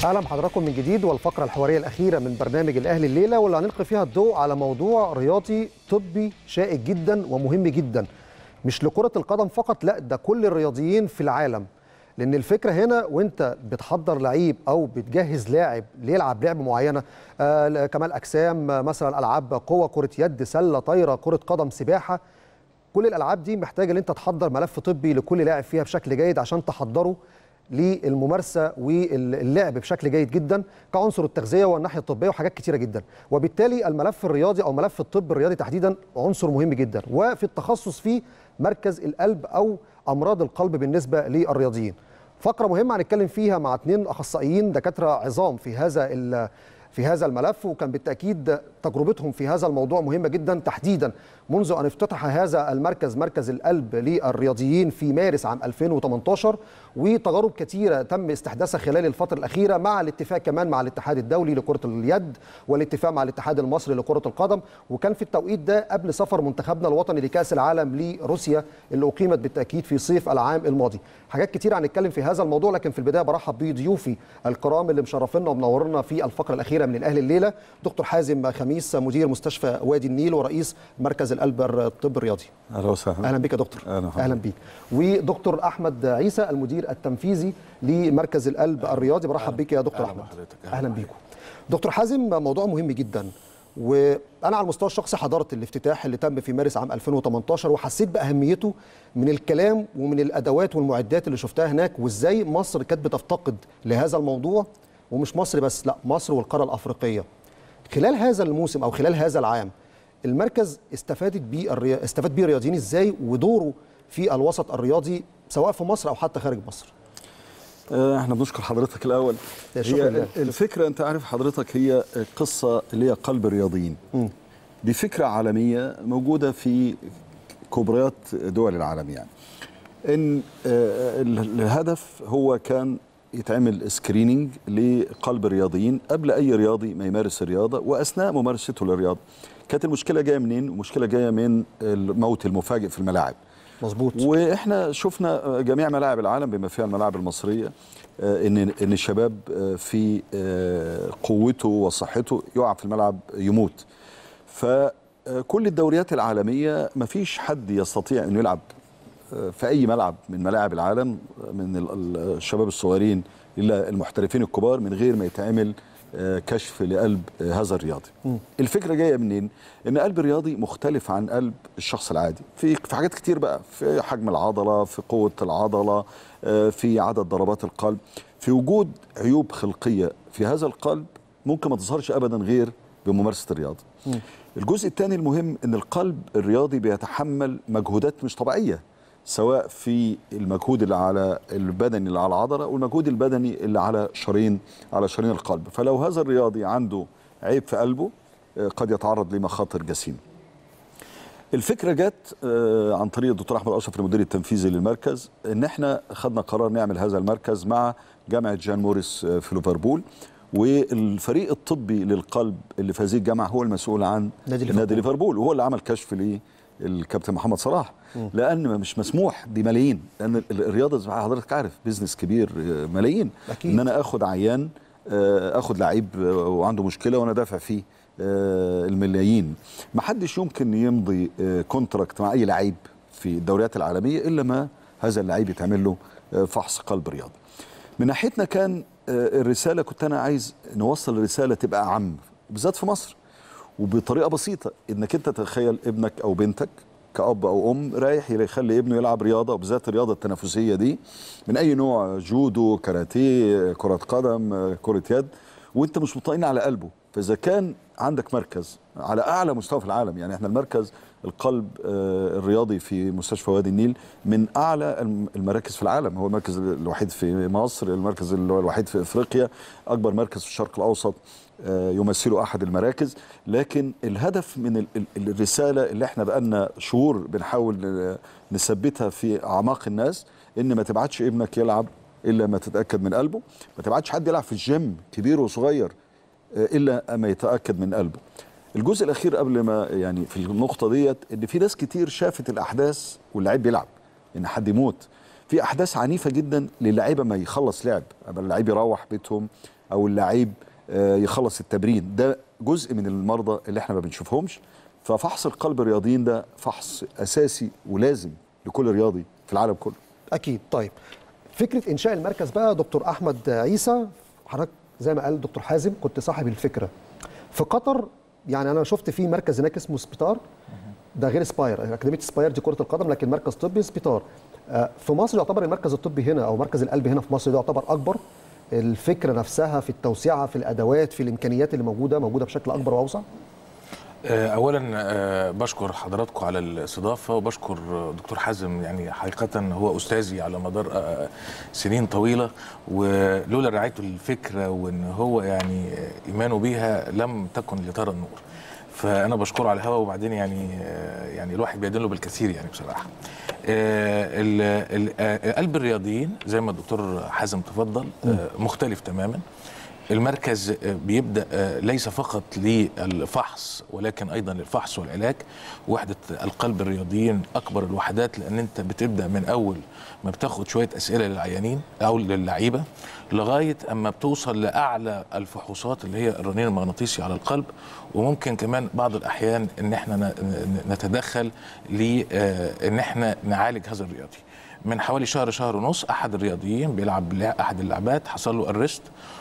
اهلا بحضراتكم من جديد والفقره الحواريه الاخيره من برنامج الاهلي الليله واللي هنلقي فيها الضوء على موضوع رياضي طبي شائك جدا ومهم جدا مش لكره القدم فقط لا ده كل الرياضيين في العالم لان الفكره هنا وانت بتحضر لعيب او بتجهز لاعب ليلعب لعبه معينه آه كمال اجسام آه، مثلا العاب قوه كره يد سله طايره كره قدم سباحه كل الالعاب دي محتاجه ان انت تحضر ملف طبي لكل لاعب فيها بشكل جيد عشان تحضره للممارسه واللعب بشكل جيد جدا كعنصر التغذيه والناحيه الطبيه وحاجات كتيره جدا وبالتالي الملف الرياضي او ملف الطب الرياضي تحديدا عنصر مهم جدا وفي التخصص فيه مركز القلب او امراض القلب بالنسبه للرياضيين فقره مهمه هنتكلم فيها مع اثنين اخصائيين دكاتره عظام في هذا ال- في هذا الملف وكان بالتاكيد تجربتهم في هذا الموضوع مهمه جدا تحديدا منذ ان افتتح هذا المركز مركز القلب للرياضيين في مارس عام 2018 وتجارب كثيره تم استحداثها خلال الفتره الاخيره مع الاتفاق كمان مع الاتحاد الدولي لكره اليد والاتفاق مع الاتحاد المصري لكره القدم وكان في التوقيت ده قبل سفر منتخبنا الوطني لكاس العالم لروسيا اللي اقيمت بالتاكيد في صيف العام الماضي حاجات كتير هنتكلم في هذا الموضوع لكن في البدايه برحب بضيوفي الكرام اللي مشرفينا ومنورنا في الفقره الاخيره من الاهلي الليله دكتور حازم خميس مدير مستشفى وادي النيل ورئيس مركز القلب الطب الرياضي اهلا وسهلا اهلا بيك يا دكتور أهلا وسهلا. اهلا بيك ودكتور احمد عيسى المدير التنفيذي لمركز القلب الرياضي برحب بيك يا دكتور أهلا احمد بحضرتك. اهلا بيكم دكتور حازم موضوع مهم جدا وانا على المستوى الشخصي حضرت الافتتاح اللي تم في مارس عام 2018 وحسيت باهميته من الكلام ومن الادوات والمعدات اللي شفتها هناك وازاي مصر كانت بتفتقد لهذا الموضوع ومش مصر بس لا مصر والقاره الافريقيه خلال هذا الموسم او خلال هذا العام المركز استفادت بيه الري... استفاد بيه الرياضيين ازاي ودوره في الوسط الرياضي سواء في مصر او حتى خارج مصر آه، احنا بنشكر حضرتك الاول يا شكرا هي لله. الفكره انت عارف حضرتك هي قصه اللي هي قلب الرياضيين مم. دي فكره عالميه موجوده في كبريات دول العالم يعني ان آه، ال- الهدف هو كان يتعمل سكريننج لقلب الرياضيين قبل اي رياضي ما يمارس الرياضه واثناء ممارسته للرياضه كانت المشكله جايه منين المشكله جايه من الموت المفاجئ في الملاعب مظبوط واحنا شفنا جميع ملاعب العالم بما فيها الملاعب المصريه آه، ان ان الشباب آه، في آه، قوته وصحته يقع في الملعب يموت فكل الدوريات العالميه ما فيش حد يستطيع انه يلعب آه، في اي ملعب من ملاعب العالم آه، من ال- ال- الشباب الصغيرين الى المحترفين الكبار من غير ما يتعمل آه، كشف لقلب آه، هذا الرياضي الفكره جايه منين ان قلب الرياضي مختلف عن قلب الشخص العادي في في حاجات كتير بقى في حجم العضله في قوه العضله آه، في عدد ضربات القلب في وجود عيوب خلقيه في هذا القلب ممكن ما تظهرش ابدا غير بممارسه الرياضه الجزء الثاني المهم ان القلب الرياضي بيتحمل مجهودات مش طبيعيه سواء في المجهود اللي على البدني اللي على العضله والمجهود البدني اللي على شرايين على شرايين القلب فلو هذا الرياضي عنده عيب في قلبه آه، قد يتعرض لمخاطر جسيمه الفكره جت آه، عن طريق الدكتور احمد اشرف المدير التنفيذي للمركز ان احنا خدنا قرار نعمل هذا المركز مع جامعه جان موريس آه، في ليفربول والفريق الطبي للقلب اللي في هذه الجامعه هو المسؤول عن نادي ليفربول. نادي ليفربول وهو اللي عمل كشف للكابتن محمد صلاح لان مش مسموح دي ملايين لان ال- الرياضه زي ما حضرتك عارف بيزنس كبير آه، ملايين أكيد. ان انا اخد عيان آه، اخد لعيب آه، وعنده مشكله وانا دافع فيه آه، الملايين ما حدش يمكن يمضي آه، كونتراكت مع اي لعيب في الدوريات العالميه الا ما هذا اللعيب يتعمل له آه، فحص قلب رياضي من ناحيتنا كان آه، الرساله كنت انا عايز نوصل الرساله تبقى اعم بالذات في مصر وبطريقه بسيطه انك انت تتخيل ابنك او بنتك كأب أو أم رايح يخلي ابنه يلعب رياضة وبالذات الرياضة التنافسية دي من أي نوع جودو كاراتيه كرة قدم كرة يد وأنت مش مطمئن على قلبه فإذا كان عندك مركز على أعلى مستوى في العالم يعني احنا المركز القلب آه، الرياضي في مستشفى وادي النيل من أعلى الم- المراكز في العالم هو المركز الوحيد في مصر المركز اللي هو الوحيد في أفريقيا أكبر مركز في الشرق الأوسط آه، يمثله احد المراكز لكن الهدف من ال- ال- الرساله اللي احنا بقالنا شهور بنحاول ن- نثبتها في اعماق الناس ان ما تبعتش ابنك يلعب الا ما تتاكد من قلبه ما تبعتش حد يلعب في الجيم كبير وصغير آه، الا اما يتاكد من قلبه الجزء الاخير قبل ما يعني في النقطه ديت ان في ناس كتير شافت الاحداث واللعيب بيلعب ان حد يموت في احداث عنيفه جدا للاعيبه ما يخلص لعب اما اللعيب يروح بيتهم او اللعيب آه، يخلص التمرين ده جزء من المرضى اللي احنا ما بنشوفهمش ففحص القلب الرياضيين ده فحص اساسي ولازم لكل رياضي في العالم كله اكيد طيب فكره انشاء المركز بقى دكتور احمد عيسى حضرتك زي ما قال دكتور حازم كنت صاحب الفكره في قطر يعني انا شفت في مركز هناك اسمه سبيتار ده غير سباير اكاديميه سباير دي كره القدم لكن مركز طبي سبيتار آه، في مصر يعتبر المركز الطبي هنا او مركز القلب هنا في مصر ده يعتبر اكبر الفكره نفسها في التوسعه في الادوات في الامكانيات اللي موجوده موجوده بشكل اكبر واوسع آه، اولا آه، بشكر حضراتكم على الاستضافه وبشكر دكتور حازم يعني حقيقه هو استاذي على مدار آه، سنين طويله ولولا رعايته للفكره وان هو يعني ايمانه بيها لم تكن لترى النور فانا بشكره على الهوا وبعدين يعني يعني الواحد بيدين له بالكثير يعني بصراحه ال- ال- آه، قلب الرياضيين زي ما الدكتور حازم تفضل آه، مختلف تماما المركز بيبدا ليس فقط للفحص ولكن ايضا للفحص والعلاج وحده القلب الرياضيين اكبر الوحدات لان انت بتبدا من اول ما بتاخد شويه اسئله للعيانين او للعيبه لغايه اما بتوصل لاعلى الفحوصات اللي هي الرنين المغناطيسي على القلب وممكن كمان بعض الاحيان ان احنا ن- ن- نتدخل لان احنا نعالج هذا الرياضي من حوالي شهر شهر ونص احد الرياضيين بيلعب لع- احد اللعبات حصل له الريست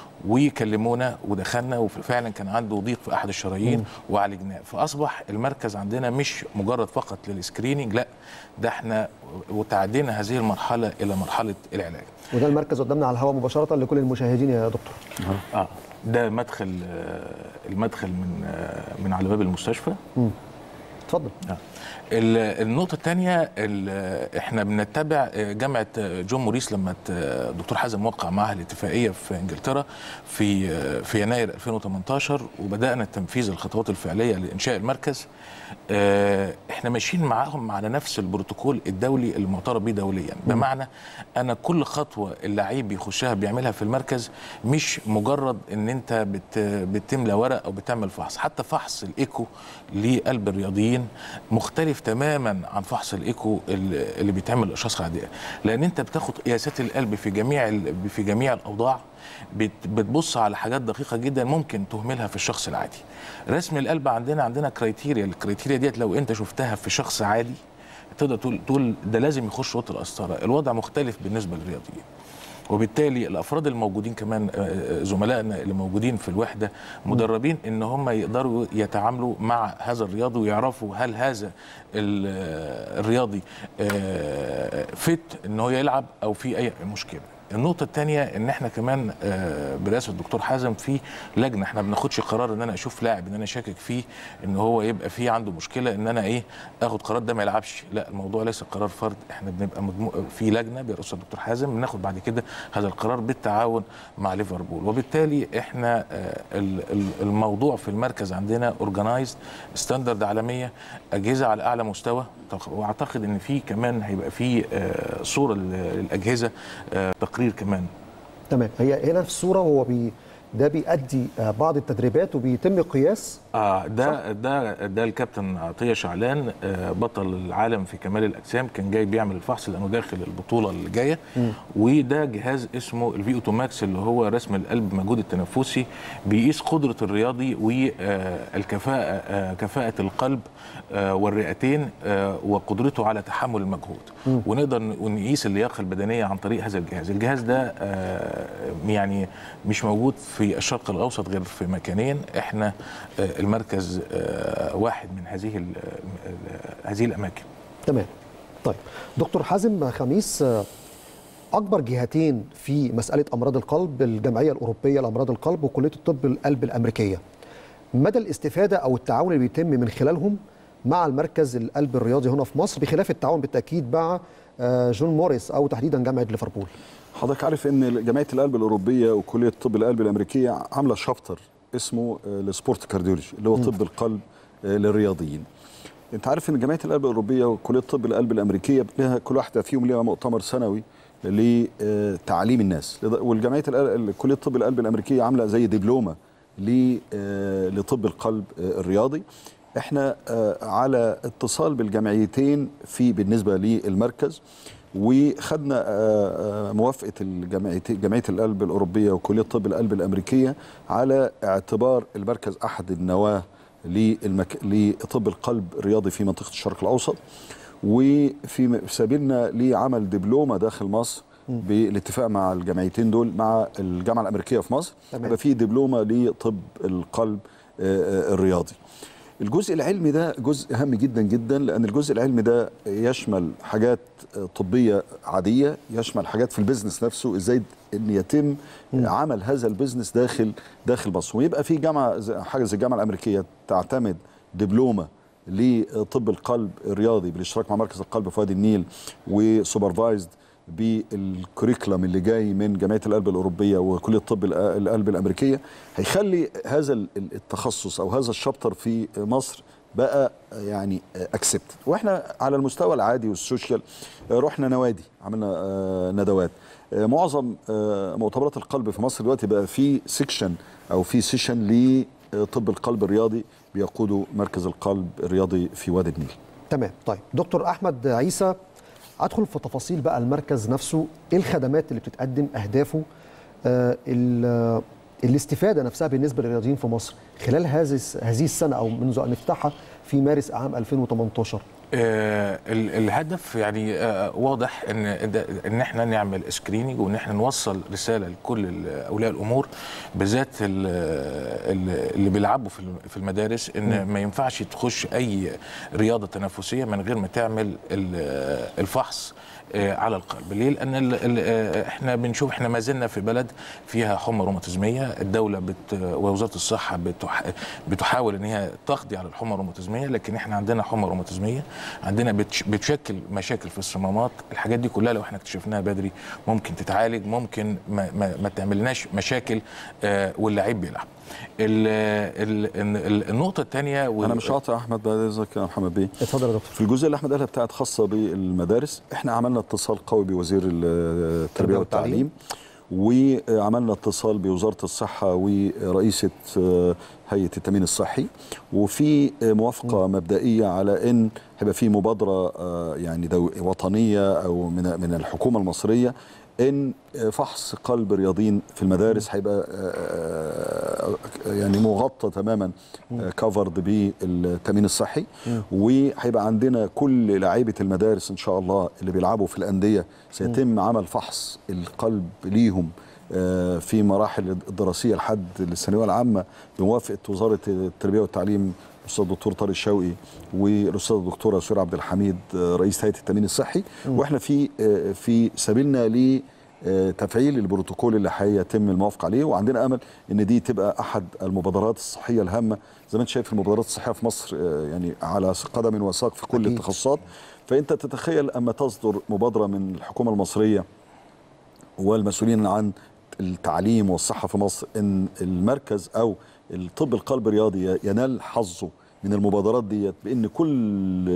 وكلمونا ودخلنا وفعلا كان عنده ضيق في احد الشرايين وعالجناه فاصبح المركز عندنا مش مجرد فقط للسكريننج لا ده احنا وتعدينا هذه المرحله الى مرحله العلاج وده المركز قدامنا على الهواء مباشره لكل المشاهدين يا دكتور اه ده مدخل آه، المدخل من آه، من على باب المستشفى اتفضل آه. ال- النقطة الثانية احنا بنتبع آه، جامعة آه، جون موريس لما ت- آه، الدكتور حازم وقع معها الاتفاقية في انجلترا في آه، في يناير 2018 وبدأنا تنفيذ الخطوات الفعلية لإنشاء المركز آه، احنا ماشيين معاهم على نفس البروتوكول الدولي المعترف به دوليا بمعنى انا كل خطوه اللعيب بيخشها بيعملها في المركز مش مجرد ان انت بت بتملى ورق او بتعمل فحص حتى فحص الايكو لقلب الرياضيين مختلف تماما عن فحص الايكو اللي اللي بيتعمل لاشخاص عاديه لان انت بتاخد قياسات القلب في جميع ال- في جميع الاوضاع بت- بتبص على حاجات دقيقه جدا ممكن تهملها في الشخص العادي رسم القلب عندنا عندنا كرايتيريا الكرايتيريا ديت لو انت شفتها في شخص عادي تقدر تقول تقول ده لازم يخش اوضه القسطره الوضع مختلف بالنسبه للرياضيين وبالتالي الافراد الموجودين كمان آه، آه، زملائنا اللي موجودين في الوحده مدربين ان هم يقدروا يتعاملوا مع هذا الرياضي ويعرفوا هل هذا ال- آه، الرياضي آه، فت ان هو يلعب او في اي مشكله النقطة الثانية إن إحنا كمان آه، برئاسة الدكتور حازم في لجنة إحنا ما بناخدش قرار إن أنا أشوف لاعب إن أنا شاكك فيه إن هو يبقى فيه عنده مشكلة إن أنا إيه آخد قرار ده ما يلعبش، لا الموضوع ليس قرار فرد إحنا بنبقى مجموع في لجنة برئاسة الدكتور حازم بناخد بعد كده هذا القرار بالتعاون مع ليفربول وبالتالي إحنا آه، ال- ال- الموضوع في المركز عندنا أورجنايزد ستاندرد عالمية أجهزة على أعلى مستوى تق- وأعتقد إن في كمان هيبقى في آه، صورة لل- للأجهزة آه، تقرير كمان تمام هي هنا في الصوره هو بي ده بيؤدي آه، بعض التدريبات وبيتم قياس اه ده ده ده الكابتن عطيه شعلان آه بطل العالم في كمال الاجسام كان جاي بيعمل الفحص لانه داخل البطوله اللي جايه وده جهاز اسمه الفي اوتو ماكس اللي هو رسم القلب المجهود التنفسي بيقيس قدره الرياضي والكفاءه آه كفاءه القلب آه والرئتين آه وقدرته على تحمل المجهود ونقدر ن- نقيس اللياقه البدنيه عن طريق هذا الجهاز الجهاز ده آه يعني مش موجود في الشرق الاوسط غير في مكانين احنا آه المركز آه واحد من هذه ال- ال- هذه الاماكن تمام طيب دكتور حازم خميس آه، اكبر جهتين في مساله امراض القلب الجمعيه الاوروبيه لامراض القلب وكليه الطب القلب الامريكيه مدى الاستفاده او التعاون اللي بيتم من خلالهم مع المركز القلب الرياضي هنا في مصر بخلاف التعاون بالتاكيد مع آه، جون موريس او تحديدا جامعه ليفربول حضرتك عارف ان جمعيه القلب الاوروبيه وكليه طب القلب الامريكيه عامله شابتر اسمه آه، السبورت كارديولوجي اللي هو طب القلب آه، للرياضيين انت عارف ان جمعيه القلب الاوروبيه وكليه طب القلب الامريكيه لها كل واحده فيهم ليها مؤتمر سنوي لتعليم الناس لذا- والجمعيه القلب- كليه طب القلب الامريكيه عامله زي دبلومه ل- آه، لطب القلب آه، الرياضي احنا آه، على اتصال بالجمعيتين في بالنسبه للمركز وخدنا آه، آه، موافقه الجمعيه جمعيه القلب الاوروبيه وكليه طب القلب الامريكيه على اعتبار المركز احد النواه للمك... لطب القلب الرياضي في منطقه الشرق الاوسط وفي سبيلنا لعمل دبلومه داخل مصر بالاتفاق مع الجمعيتين دول مع الجامعه الامريكيه في مصر تمام. يبقى في دبلومه لطب القلب آه، آه، الرياضي الجزء العلمي ده جزء هام جدا جدا لان الجزء العلمي ده يشمل حاجات آه، طبيه عاديه يشمل حاجات في البيزنس نفسه ازاي ان يتم عمل هذا البيزنس داخل داخل مصر ويبقى في جامعه زي- حاجه زي الجامعه الامريكيه تعتمد دبلومه لطب القلب الرياضي بالاشتراك مع مركز القلب في وادي النيل وسوبرفايزد بالكوريكولم اللي جاي من جمعيه القلب الاوروبيه وكليه طب الق- القلب الامريكيه هيخلي هذا ال- التخصص او هذا الشابتر في مصر بقى يعني اكسبت واحنا على المستوى العادي والسوشيال آه، رحنا نوادي عملنا آه، ندوات آه، معظم آه، مؤتمرات القلب في مصر دلوقتي بقى في سيكشن او في سيشن لطب القلب الرياضي بيقوده مركز القلب الرياضي في وادي النيل تمام طيب دكتور احمد عيسى ادخل في تفاصيل بقى المركز نفسه ايه الخدمات اللي بتتقدم اهدافه آه ال- آه، الاستفاده نفسها بالنسبه للرياضيين في مصر خلال هذه هذه السنه او منذ ان افتتحها في مارس عام 2018 آه، ال- الهدف يعني آه، واضح ان ده- ان احنا نعمل سكريننج وان احنا نوصل رساله لكل ال- اولياء الامور بالذات ال- ال- اللي بيلعبوا في الم- في المدارس ان ما ينفعش تخش اي رياضه تنافسيه من غير ما تعمل ال- الفحص آه، على القلب ليه لان ال ال آه، احنا بنشوف احنا ما زلنا في بلد فيها حمى روماتيزميه الدوله بت ووزاره الصحه بتح بتحاول ان هي تقضي على الحمى الروماتيزميه لكن احنا عندنا حمى روماتيزميه عندنا بتش بتشكل مشاكل في الصمامات الحاجات دي كلها لو احنا اكتشفناها بدري ممكن تتعالج ممكن ما, ما, ما تعملناش مشاكل آه واللعيب بيلعب ال ال ال النقطه الثانيه انا مش قاطع احمد بعد اذنك يا محمد بيه اتفضل يا دكتور في الجزء اللي احمد قالها بتاعت خاصه بالمدارس احنا عملنا اتصال قوي بوزير التربيه والتعليم وعملنا اتصال بوزاره الصحه ورئيسه آه، هيئه التامين الصحي وفي آه، موافقه مبدئيه على ان هيبقى في مبادره آه، يعني دو- وطنيه او من من الحكومه المصريه ان آه، فحص قلب رياضيين في المدارس هيبقى آه، آه، يعني مغطى تماما كفرد بالتامين الصحي وهيبقى عندنا كل لعيبه المدارس ان شاء الله اللي بيلعبوا في الانديه سيتم عمل فحص القلب ليهم آه، في مراحل الدراسيه لحد الثانويه العامه بموافقه وزاره التربيه والتعليم الاستاذ الدكتور طارق شوقي والاستاذ الدكتوره سورة عبد الحميد آه، رئيس هيئه التامين الصحي واحنا في آه، في سبيلنا ل آه، تفعيل البروتوكول اللي هيتم الموافقه عليه وعندنا امل ان دي تبقى احد المبادرات الصحيه الهامه زي ما انت شايف المبادرات الصحيه في مصر آه، يعني على قدم وساق في كل أكيد. التخصصات فانت تتخيل اما تصدر مبادره من الحكومه المصريه والمسؤولين عن التعليم والصحه في مصر ان المركز او الطب القلب الرياضي ينال حظه من المبادرات ديت بان كل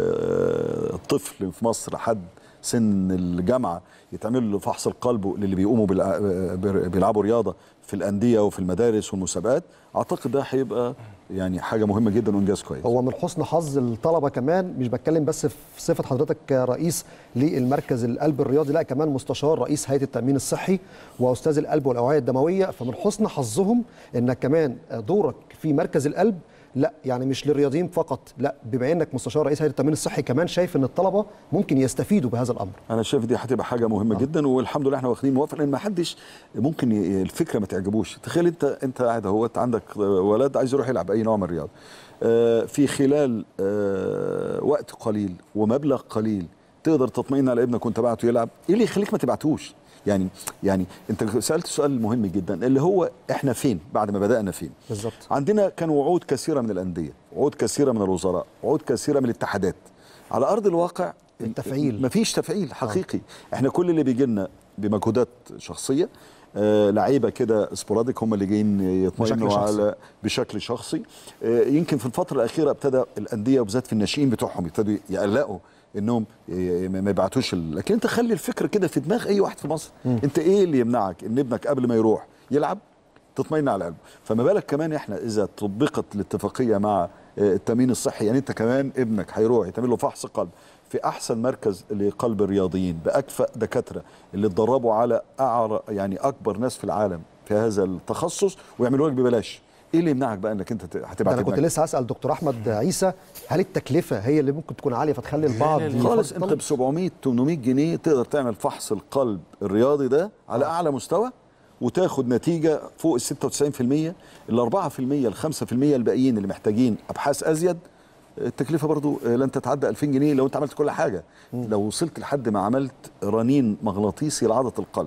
آه، طفل في مصر حد سن الجامعه يتعمل له فحص القلب للي بيقوموا بالع- بيلعبوا رياضه في الانديه وفي المدارس والمسابقات اعتقد ده هيبقى يعني حاجه مهمه جدا وانجاز كويس هو من حسن حظ الطلبه كمان مش بتكلم بس في صفه حضرتك كرئيس للمركز القلب الرياضي لا كمان مستشار رئيس هيئه التامين الصحي واستاذ القلب والاوعيه الدمويه فمن حسن حظهم انك كمان دورك في مركز القلب لا يعني مش للرياضيين فقط لا بما انك مستشار رئيس هيئه التامين الصحي كمان شايف ان الطلبه ممكن يستفيدوا بهذا الامر انا شايف دي هتبقى حاجه مهمه جدا والحمد لله احنا واخدين موافقه لان ما حدش ممكن ي- الفكره ما تعجبوش تخيل انت انت قاعد اهوت عندك ولد عايز يروح يلعب اي نوع من الرياضه آه، في خلال آه، وقت قليل ومبلغ قليل تقدر تطمئن على ابنك وانت بعته يلعب ايه اللي يخليك ما تبعتوش يعني يعني انت سالت سؤال مهم جدا اللي هو احنا فين بعد ما بدانا فين بالظبط عندنا كان وعود كثيره من الانديه وعود كثيره من الوزراء وعود كثيره من الاتحادات على ارض الواقع التفعيل. مفيش تفعيل حقيقي احنا كل اللي بيجي لنا بمجهودات شخصيه آه لعيبه كده سبوراديك هم اللي جايين يطمئنوا بشكل شخصي. على بشكل شخصي آه يمكن في الفتره الاخيره ابتدى الانديه وبالذات في الناشئين بتوعهم ابتدوا يقلقوا انهم ي- ما يبعتوش ال- لكن انت خلي الفكره كده في دماغ اي واحد في مصر انت ايه اللي يمنعك ان ابنك قبل ما يروح يلعب تطمئن على قلبه فما بالك كمان احنا اذا طبقت الاتفاقيه مع آه، التامين الصحي يعني انت كمان ابنك هيروح يتعمل له فحص قلب في احسن مركز لقلب الرياضيين باكفأ دكاتره اللي اتدربوا على اعرى يعني اكبر ناس في العالم في هذا التخصص ويعملوا لك ببلاش ايه اللي يمنعك بقى انك انت ت- ده هتبعت انا كنت ابنك؟ لسه هسال دكتور احمد عيسى هل التكلفه هي اللي ممكن تكون عاليه فتخلي البعض لا، لا، يفضل- خالص انت ب 700 800 جنيه تقدر تعمل فحص القلب الرياضي ده على اعلى مستوى وتاخد نتيجه فوق ال 96% ال 4% ال 5% الباقيين اللي محتاجين ابحاث ازيد التكلفه برضو لن تتعدى 2000 جنيه لو انت عملت كل حاجه لو وصلت لحد ما عملت رنين مغناطيسي لعضله القلب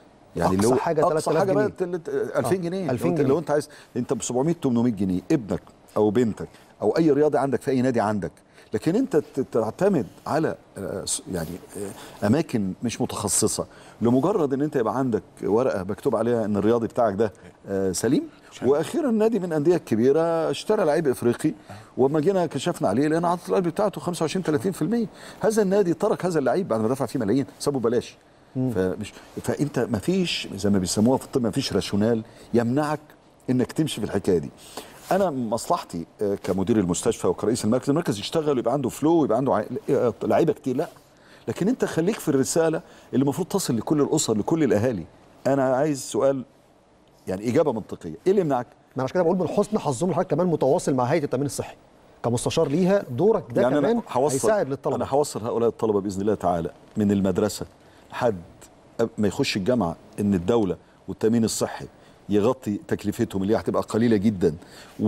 أقصى حاجة اقصى 3000 حاجه بقى جنيه. تلت- 2000 جنيه 2000 لو انت- جنيه. لو انت عايز انت ب 700 800 جنيه ابنك او بنتك او اي رياضي عندك في اي نادي عندك لكن انت ت- تعتمد على آه، س- يعني آه، اماكن مش متخصصه لمجرد ان انت يبقى عندك ورقه مكتوب عليها ان الرياضي بتاعك ده آه، سليم واخيرا نادي من الانديه الكبيره اشترى لعيب افريقي وما جينا كشفنا عليه لان عضله القلب بتاعته 25 30% هذا النادي ترك هذا اللعيب بعد ما دفع فيه ملايين سابه بلاش فمش فانت ما فيش زي ما بيسموها في الطب ما فيش راشونال يمنعك انك تمشي في الحكايه دي انا مصلحتي آه، كمدير المستشفى وكرئيس المركز المركز يشتغل ويبقى عنده فلو ويبقى عنده عي- آه، لعيبه كتير لا لكن انت خليك في الرساله اللي المفروض تصل لكل الاسر لكل الاهالي انا عايز سؤال يعني اجابه منطقيه ايه اللي يمنعك ما انا عشان كده بقول من حسن حظهم حضرتك كمان متواصل مع هيئه التامين الصحي كمستشار ليها دورك ده يعني كمان انا هوصل هيساعد للطلبه انا هوصل هؤلاء الطلبه باذن الله تعالى من المدرسه لحد ما يخش الجامعه ان الدوله والتامين الصحي يغطي تكلفتهم اللي هي هتبقى قليله جدا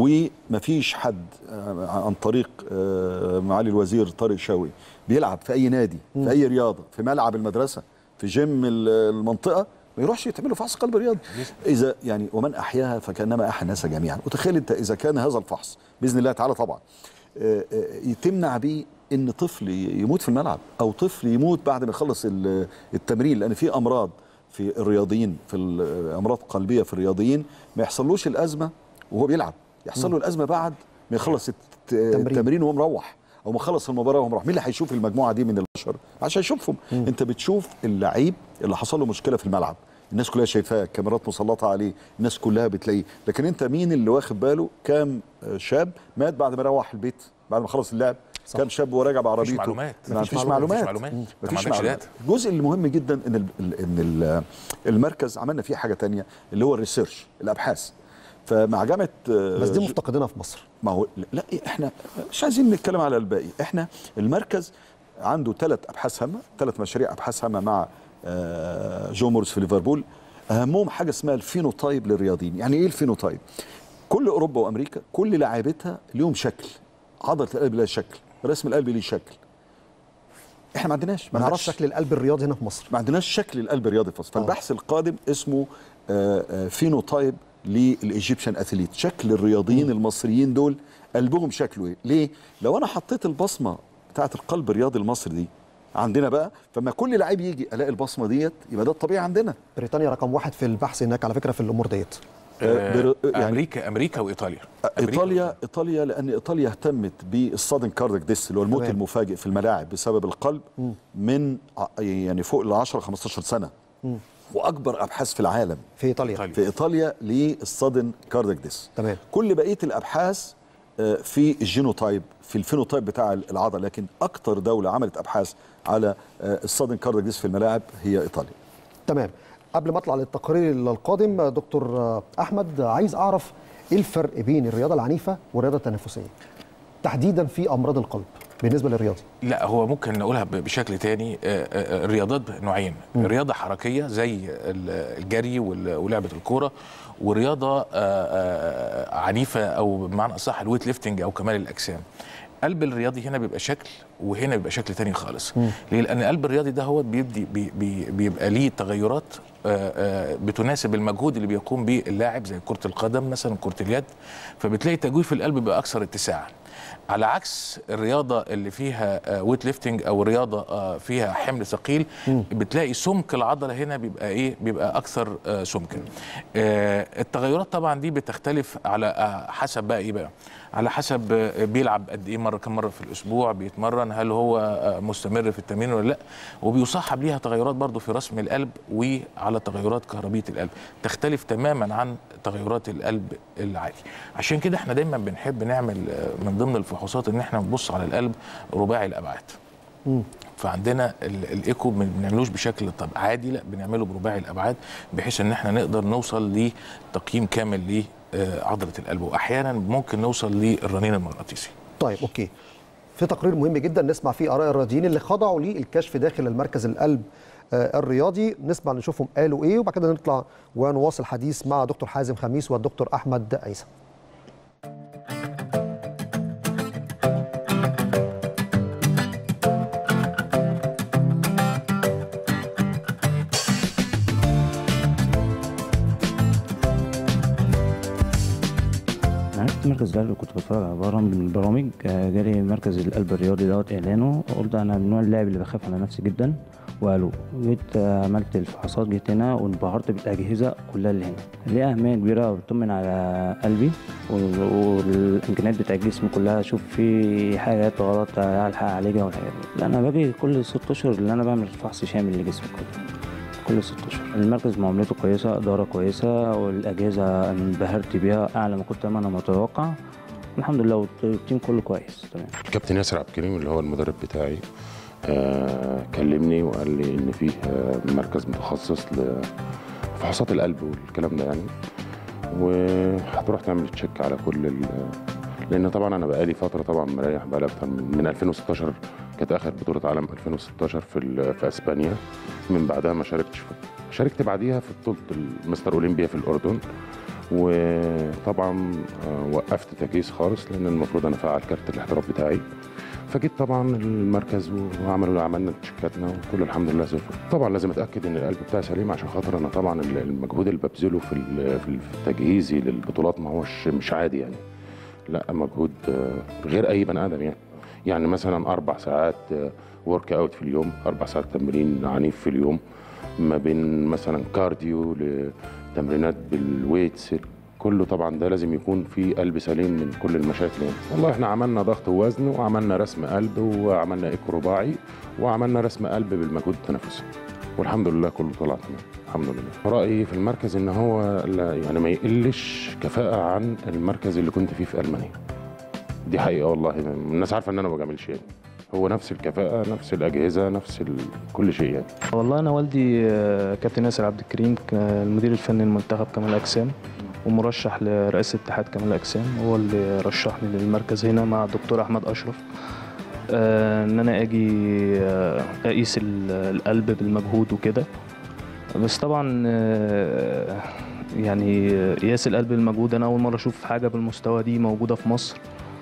ومفيش حد آه، عن طريق آه، معالي الوزير طارق شوقي بيلعب في اي نادي في اي رياضه في ملعب المدرسه في جيم ال- المنطقه ما يروحش يتعمل له فحص قلب رياضي اذا يعني ومن احياها فكانما احيا الناس جميعا وتخيل انت اذا كان هذا الفحص باذن الله تعالى طبعا آه، آه، تمنع بيه ان طفل يموت في الملعب او طفل يموت بعد ما يخلص ال- التمرين لان في امراض في الرياضيين في الامراض قلبيه في الرياضيين ما يحصلوش الازمه وهو بيلعب يحصل له الازمه بعد ما يخلص الت- التمرين وهو مروح او ما خلص المباراه وهو مروح مين اللي هيشوف المجموعه دي من البشر عشان يشوفهم انت بتشوف اللعيب اللي حصل له مشكله في الملعب الناس كلها شايفاه كاميرات مسلطه عليه الناس كلها بتلاقيه لكن انت مين اللي واخد باله كام شاب مات بعد ما روح البيت بعد ما خلص اللعب صح. كام شاب وراجع بعربيته معلومات. ما مفيش فيش معلومات. معلومات مفيش معلومات. مم. أنت ما مفيش عندكش معلومات داتا. الجزء المهم جدا ان ال ال ان ال المركز عملنا فيه حاجه تانية اللي هو الريسيرش الابحاث فمع جامعه آه، بس دي ج- مفتقدينها في مصر ما هو لا احنا مش عايزين نتكلم على الباقي احنا المركز عنده ثلاث ابحاث هامه ثلاث مشاريع ابحاث هامه مع آه، جو مورس في ليفربول اهمهم حاجه اسمها الفينوتايب للرياضيين يعني ايه الفينوتايب كل اوروبا وامريكا كل لاعبتها ليهم شكل عضله القلب لها شكل رسم القلب ليه شكل احنا ما عندناش ما نعرفش شكل القلب الرياضي هنا في مصر ما عندناش شكل القلب الرياضي في مصر فالبحث القادم اسمه آه، آه، فينوتايب للايجيبشن اثليت شكل الرياضيين المصريين دول قلبهم شكله ايه ليه لو انا حطيت البصمه بتاعه القلب الرياضي المصري دي عندنا بقى فما كل لعيب يجي الاقي البصمه ديت يبقى ده الطبيعي عندنا بريطانيا رقم واحد في البحث هناك على فكره في الامور ديت آه، بر- يعني- امريكا امريكا وايطاليا أمريكا ايطاليا ايطاليا لان ايطاليا اهتمت بالصادن كاردك ديس اللي هو الموت تمام. المفاجئ في الملاعب بسبب القلب من ع- يعني فوق ال 10 15 سنه واكبر ابحاث في العالم في ايطاليا إيطاليا. في ايطاليا للصدن كاردك ديس تمام. كل بقيه الابحاث آه، في الجينوتايب في الفينوتايب بتاع العضله لكن اكتر دوله عملت ابحاث على آه، الصدن كاردك ديس في الملاعب هي ايطاليا تمام قبل ما اطلع للتقرير القادم دكتور احمد عايز اعرف ايه الفرق بين الرياضه العنيفه والرياضه التنافسيه تحديدا في امراض القلب بالنسبه للرياضي لا هو ممكن نقولها ب- بشكل تاني آه، آه، الرياضات نوعين رياضة حركية زي ال- الجري وال- ولعبة الكورة ورياضة آه، آه، عنيفة أو بمعنى أصح الويت ليفتنج أو كمال الأجسام قلب الرياضي هنا بيبقى شكل وهنا بيبقى شكل تاني خالص ليه لان قلب الرياضي ده هو بيبدي بي بي بيبقى ليه تغيرات آه، آه، بتناسب المجهود اللي بيقوم به اللاعب زي كره القدم مثلا كره اليد فبتلاقي تجويف القلب بيبقى اكثر اتساعا على عكس الرياضه اللي فيها ويت ليفتنج او رياضه آه، فيها حمل ثقيل بتلاقي سمك العضله هنا بيبقى ايه بيبقى اكثر آه، سمكا آه، التغيرات طبعا دي بتختلف على آه، حسب بقى ايه بقى على حسب آه، بيلعب قد ايه مره كم مره في الاسبوع بيتمرن هل هو آه، مستمر في التمرين ولا لا وبيصاحب ليها تغيرات برضو في رسم القلب وعلى تغيرات كهربيه القلب تختلف تماما عن تغيرات القلب العادي عشان كده احنا دايما بنحب نعمل آه، من ضمن الفحوصات ان احنا نبص على القلب رباعي الابعاد فعندنا ال- الايكو ما بنعملوش بشكل طب عادي لا بنعمله برباعي الابعاد بحيث ان احنا نقدر نوصل لتقييم كامل لعضله القلب واحيانا ممكن نوصل للرنين المغناطيسي طيب اوكي في تقرير مهم جدا نسمع فيه اراء الرياضيين اللي خضعوا للكشف داخل المركز القلب آه، الرياضي نسمع نشوفهم قالوا ايه وبعد كده نطلع ونواصل حديث مع دكتور حازم خميس والدكتور احمد عيسى أنا عرفت مركز القلب كنت بتفرج على برامج من البرامج آه، جالي مركز القلب الرياضي دوت اعلانه قلت انا من نوع اللاعب اللي بخاف على نفسي جدا وقالوا جيت آه، عملت الفحوصات جيت هنا وانبهرت بالاجهزه كلها اللي هنا ليها اهميه كبيره بتطمن على قلبي وال- والامكانيات بتاع الجسم كلها اشوف في حاجات غلط الحق اعالجها والحاجات دي لا انا باجي كل ست اشهر اللي انا بعمل فحص شامل لجسمي كله كل ست اشهر المركز معاملته كويسه اداره كويسه والاجهزه انبهرت بيها اعلى ما كنت انا متوقع الحمد لله والتيم كله كويس تمام كابتن ياسر عبد الكريم اللي هو المدرب بتاعي آه كلمني وقال لي ان فيه آه مركز متخصص لفحوصات القلب والكلام ده يعني وهتروح تعمل تشيك على كل ال لان طبعا انا بقالي فتره طبعا مريح بقالي اكتر من, من 2016 كانت اخر بطوله عالم 2016 في ال- في اسبانيا من بعدها ما شاركتش في شاركت بعديها في بطوله المستر اولمبيا في الاردن وطبعا آه، وقفت تجهيز خالص لان المفروض انا فعل كارت الاحتراف بتاعي فجيت طبعا المركز وعملوا عملنا تشيكاتنا وكل الحمد لله زي الفل طبعا لازم اتاكد ان القلب بتاعي سليم عشان خاطر انا طبعا المجهود اللي ببذله في ال- في تجهيزي للبطولات ما هوش مش عادي يعني لا مجهود آه، غير اي بني ادم يعني يعني مثلا اربع ساعات ورك اوت في اليوم اربع ساعات تمرين عنيف في اليوم ما بين مثلا كارديو لتمرينات بالويتس كله طبعا ده لازم يكون في قلب سليم من كل المشاكل يعني والله احنا عملنا ضغط ووزن وعملنا رسم قلب وعملنا ايكو رباعي وعملنا رسم قلب بالمجهود التنفسي والحمد لله كله طلع تمام الحمد لله رايي في المركز ان هو لا يعني ما يقلش كفاءه عن المركز اللي كنت فيه في المانيا دي حقيقه والله الناس عارفه ان انا ما بجاملش يعني هو نفس الكفاءه نفس الاجهزه نفس ال... كل شيء يعني والله انا والدي آه، كابتن ياسر عبد الكريم ك- المدير الفني لمنتخب كمال الاجسام ومرشح لرئاسه اتحاد كمال الاجسام هو اللي رشحني للمركز هنا مع الدكتور احمد اشرف آه، ان انا اجي آه، اقيس ال- القلب بالمجهود وكده بس طبعا آه، يعني قياس القلب بالمجهود انا اول مره اشوف حاجه بالمستوى دي موجوده في مصر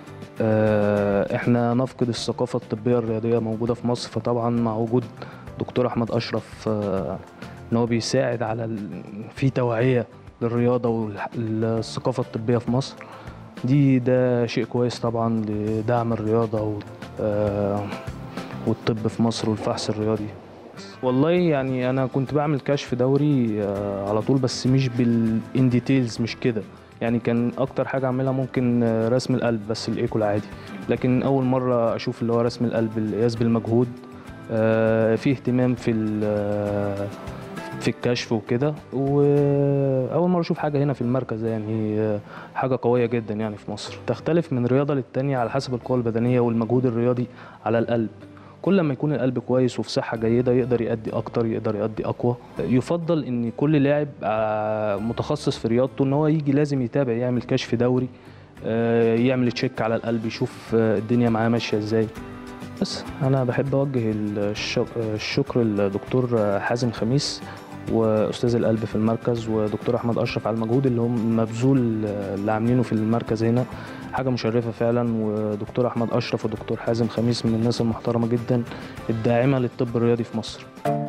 آه، احنا نفقد الثقافه الطبيه الرياضيه موجوده في مصر فطبعا مع وجود دكتور احمد اشرف آه، ان هو بيساعد على ال- في توعيه للرياضه والثقافه الطبيه في مصر دي ده شيء كويس طبعا لدعم الرياضه و- آه، والطب في مصر والفحص الرياضي والله يعني انا كنت بعمل كشف دوري آه، على طول بس مش بالان ديتيلز مش كده يعني كان اكتر حاجه اعملها ممكن آه، رسم القلب بس الايكو العادي لكن اول مره اشوف اللي هو رسم القلب القياس بالمجهود آه، في اهتمام في ال- آه، في الكشف وكده واول مره اشوف حاجه هنا في المركز ده يعني آه، حاجه قويه جدا يعني في مصر تختلف من رياضه للتانيه على حسب القوه البدنيه والمجهود الرياضي على القلب كل ما يكون القلب كويس وفي صحه جيده يقدر يأدي اكتر يقدر يأدي اقوى يفضل ان كل لاعب آه، متخصص في رياضته ان هو يجي لازم يتابع يعمل كشف دوري آه، يعمل تشيك على القلب يشوف آه، الدنيا معاه ماشيه ازاي بس انا بحب اوجه الشك- الشكر للدكتور حازم خميس واستاذ القلب في المركز ودكتور احمد اشرف على المجهود اللي هم مبذول اللي عاملينه في المركز هنا حاجه مشرفه فعلا ودكتور احمد اشرف ودكتور حازم خميس من الناس المحترمه جدا الداعمه للطب الرياضي في مصر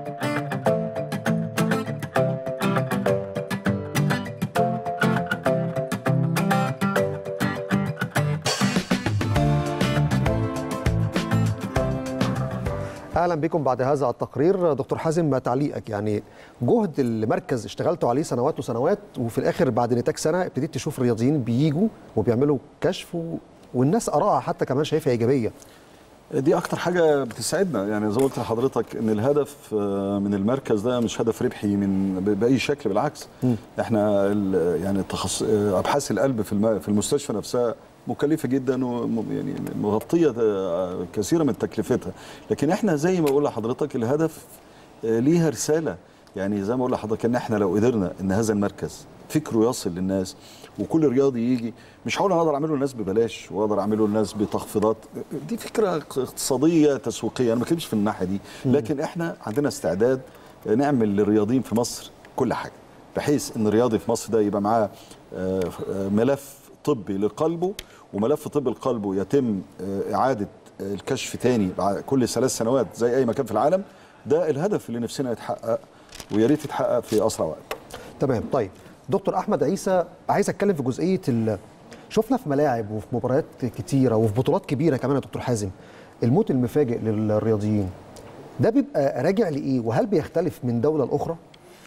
اهلا بكم بعد هذا التقرير دكتور حازم ما تعليقك يعني جهد المركز اشتغلتوا عليه سنوات وسنوات وفي الاخر بعد نتاج سنه ابتديت تشوف الرياضيين بيجوا وبيعملوا كشف و... والناس ارائها حتى كمان شايفها ايجابيه دي اكتر حاجه بتسعدنا يعني زي ما قلت لحضرتك ان الهدف آه، من المركز ده مش هدف ربحي من ب- باي شكل بالعكس احنا ال- يعني التخص... آه، ابحاث القلب في الم... في المستشفى نفسها مكلفه جدا ويعني مغطيه آه، كثيرا من تكلفتها لكن احنا زي ما بقول لحضرتك الهدف آه، ليها رساله يعني زي ما بقول لحضرتك ان احنا لو قدرنا ان هذا المركز فكره يصل للناس وكل رياضي يجي مش هقول انا اقدر اعمله للناس ببلاش واقدر اعمله للناس بتخفيضات دي فكره اقتصاديه تسويقيه انا ما بتكلمش في الناحيه دي لكن احنا عندنا استعداد نعمل للرياضيين في مصر كل حاجه بحيث ان الرياضي في مصر ده يبقى معاه آه، آه، ملف طبي لقلبه وملف طبي لقلبه يتم آه، اعاده آه، الكشف تاني بعد كل ثلاث سنوات زي اي مكان في العالم ده الهدف اللي نفسنا يتحقق ويا ريت يتحقق في اسرع وقت تمام طيب دكتور احمد عيسى عايز اتكلم في جزئيه ال... شفنا في ملاعب وفي مباريات كتيره وفي بطولات كبيره كمان يا دكتور حازم الموت المفاجئ للرياضيين ده بيبقى راجع لايه وهل بيختلف من دوله لاخرى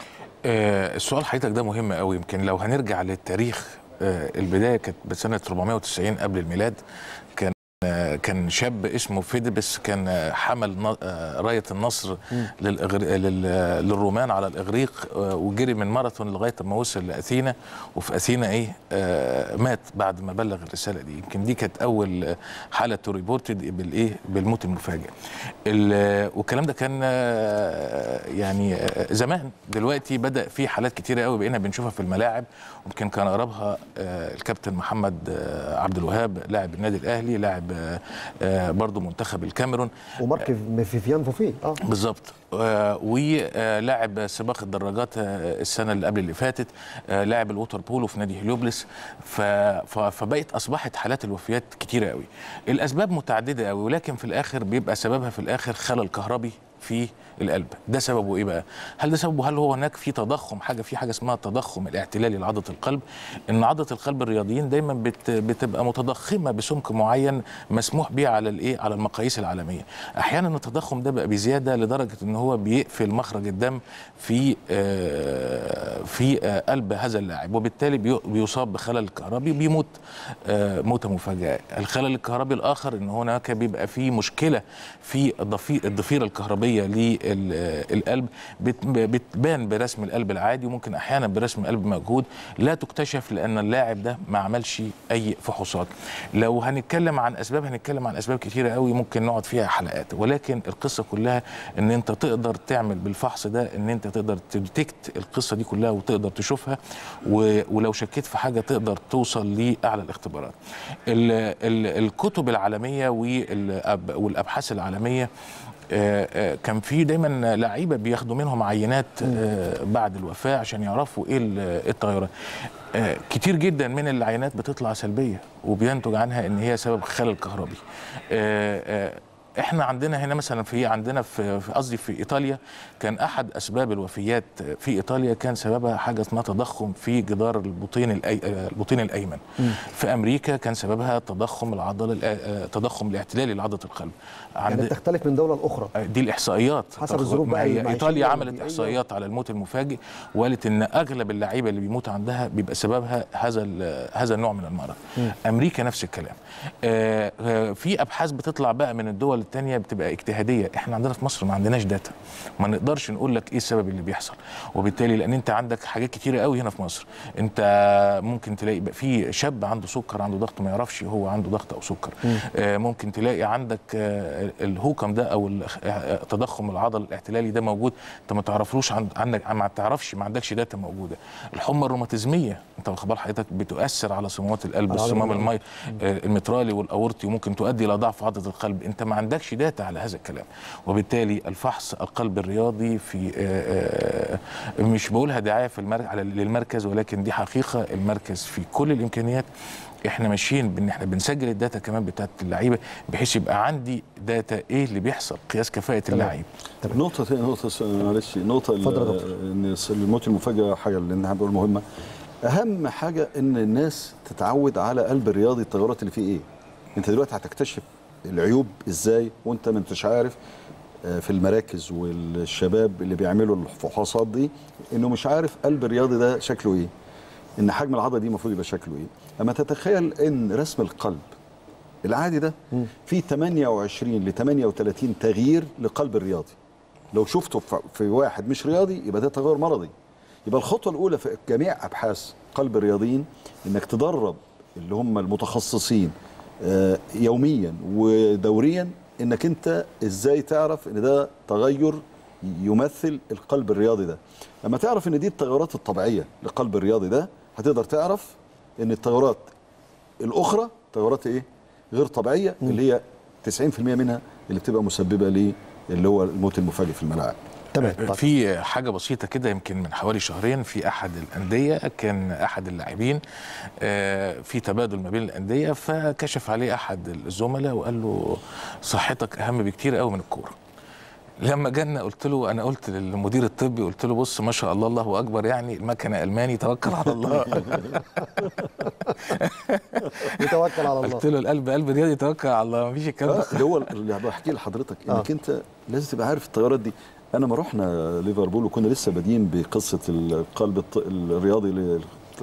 آه، السؤال حضرتك ده مهم قوي يمكن لو هنرجع للتاريخ آه، البدايه كانت بسنه 490 قبل الميلاد كان آه، كان شاب اسمه فيدبس كان آه، حمل ن- آه، رايه النصر للإغر... لل... للرومان على الاغريق آه، وجري من ماراثون لغايه ما وصل لاثينا وفي اثينا ايه آه، مات بعد ما بلغ الرساله دي يمكن دي كانت اول آه، حاله تو ريبورتد بالايه بالموت المفاجئ ال- والكلام ده كان آه، يعني آه، زمان دلوقتي بدا في حالات كتيره قوي بقينا بنشوفها في الملاعب ويمكن كان اقربها آه، الكابتن محمد آه، عبد الوهاب لاعب النادي الاهلي لاعب آه، آه، برضه منتخب الكاميرون ومارك فيفيان فوفيه اه بالظبط آه، ولاعب سباق الدراجات آه، السنه اللي قبل اللي فاتت آه، لاعب الووتر بولو في نادي هليوبلس ف- ف- فبقت اصبحت حالات الوفيات كتيره قوي الاسباب متعدده قوي ولكن في الاخر بيبقى سببها في الاخر خلل كهربي في القلب ده سببه ايه بقى هل ده سببه هل هو هناك في تضخم حاجه في حاجه اسمها التضخم الاعتلالي لعضله القلب ان عضله القلب الرياضيين دايما بت بتبقى متضخمه بسمك معين مسموح بيه على الايه على المقاييس العالميه احيانا التضخم ده بقى بزياده لدرجه ان هو بيقفل مخرج الدم في آه، في آه، قلب هذا اللاعب وبالتالي بي- بيصاب بخلل كهربي بيموت آه، موته مفاجئه الخلل الكهربي الاخر ان هناك بيبقى في مشكله في الضفي- الضفيره الكهربيه للقلب بت- بتبان برسم القلب العادي وممكن احيانا برسم قلب مجهود لا تكتشف لان اللاعب ده ما عملش اي فحوصات لو هنتكلم عن اسباب هنتكلم عن اسباب كتيره قوي ممكن نقعد فيها حلقات ولكن القصه كلها ان انت تقدر تعمل بالفحص ده ان انت تقدر تديتكت القصه دي كلها وتقدر تشوفها و- ولو شكيت في حاجه تقدر توصل لاعلى الاختبارات ال ال الكتب العالميه والأب- والابحاث العالميه آه، آه، كان في دايما لعيبه بياخدوا منهم عينات آه، بعد الوفاه عشان يعرفوا ايه ال- إيه التغيرات آه، كتير جدا من العينات بتطلع سلبيه وبينتج عنها ان هي سبب خلل كهربي آه، آه، احنا عندنا هنا مثلا في عندنا في في- قصدي في ايطاليا كان احد اسباب الوفيات في ايطاليا كان سببها حاجه اسمها تضخم في جدار البطين الأي... البطين الايمن في امريكا كان سببها تضخم العضله الأ- آه، تضخم الاعتلالي لعضله القلب يعني بتختلف من دوله لاخرى دي الاحصائيات حسب تخ- الظروف ما بقى هي المعيشية ايطاليا عملت والبيئية. احصائيات على الموت المفاجئ وقالت ان اغلب اللعيبه اللي بيموت عندها بيبقى سببها هذا ال- هذا النوع من المرض امريكا نفس الكلام آه، آه، في ابحاث بتطلع بقى من الدول الثانيه بتبقى اجتهاديه احنا عندنا في مصر ما عندناش داتا ما نقدرش نقول لك ايه السبب اللي بيحصل وبالتالي لان انت عندك حاجات كتيره قوي هنا في مصر انت ممكن تلاقي بقى في شاب عنده سكر عنده ضغط ما يعرفش هو عنده ضغط او سكر آه، ممكن تلاقي عندك آه، الهوكم ده او ال- آه، تضخم العضل الاحتلالي ده موجود انت ما تعرفلوش عند عندك ما تعرفش ما عندكش داتا موجوده الحمى الروماتيزميه انت واخد بال حضرتك بتؤثر على صمامات القلب على الصمام عضلة المي آه، المترالي والاورطي وممكن تؤدي الى ضعف عضله القلب انت ما عندكش داتا على هذا الكلام وبالتالي الفحص القلب الرياضي في آه، آه، مش بقولها دعايه في المر... على للمركز ولكن دي حقيقه المركز في كل الامكانيات احنا ماشيين بان احنا بنسجل الداتا كمان بتاعت اللعيبه بحيث يبقى عندي داتا ايه اللي بيحصل قياس كفاءه اللعيب نقطة تانية نقطة س- معلش نقطة ال- اتفضل يا دكتور. ان س- الموت المفاجئ حاجة اللي انا بقول مهمة أهم حاجة إن الناس تتعود على قلب الرياضي التغيرات اللي فيه إيه. أنت دلوقتي هتكتشف العيوب إزاي وأنت ما أنتش عارف آه، في المراكز والشباب اللي بيعملوا الفحوصات دي إنه مش عارف قلب الرياضي ده شكله إيه. إن حجم العضلة دي المفروض يبقى شكله إيه. أما تتخيل إن رسم القلب العادي ده في 28 ل 38 تغيير لقلب الرياضي لو شفته في- في واحد مش رياضي يبقى ده تغير مرضي يبقى الخطوه الاولى في جميع ابحاث قلب الرياضيين انك تدرب اللي هم المتخصصين آه، يوميا ودوريا انك انت ازاي تعرف ان ده تغير يمثل القلب الرياضي ده لما تعرف ان دي التغيرات الطبيعيه للقلب الرياضي ده هتقدر تعرف ان التغيرات الاخرى تغيرات ايه غير طبيعيه اللي هي 90% منها اللي بتبقى مسببه ليه اللي هو الموت المفاجئ في الملاعب تمام طيب. في حاجة بسيطة كده يمكن من حوالي شهرين في أحد الأندية كان أحد اللاعبين آه، في تبادل ما بين الأندية فكشف عليه أحد الزملاء وقال له صحتك أهم بكتير قوي من الكورة لما جانا قلت له انا قلت للمدير الطبي قلت له بص ما شاء الله الله اكبر يعني المكنه الماني توكل على الله يتوكل على الله قلت له القلب قلب رياضي توكل على الله مفيش الكلام ده آه، اللي هو اللي بحكي لحضرتك انك آه. انت لازم تبقى عارف التغيرات دي انا ما رحنا ليفربول وكنا لسه بادئين بقصه القلب الط- الرياضي ل-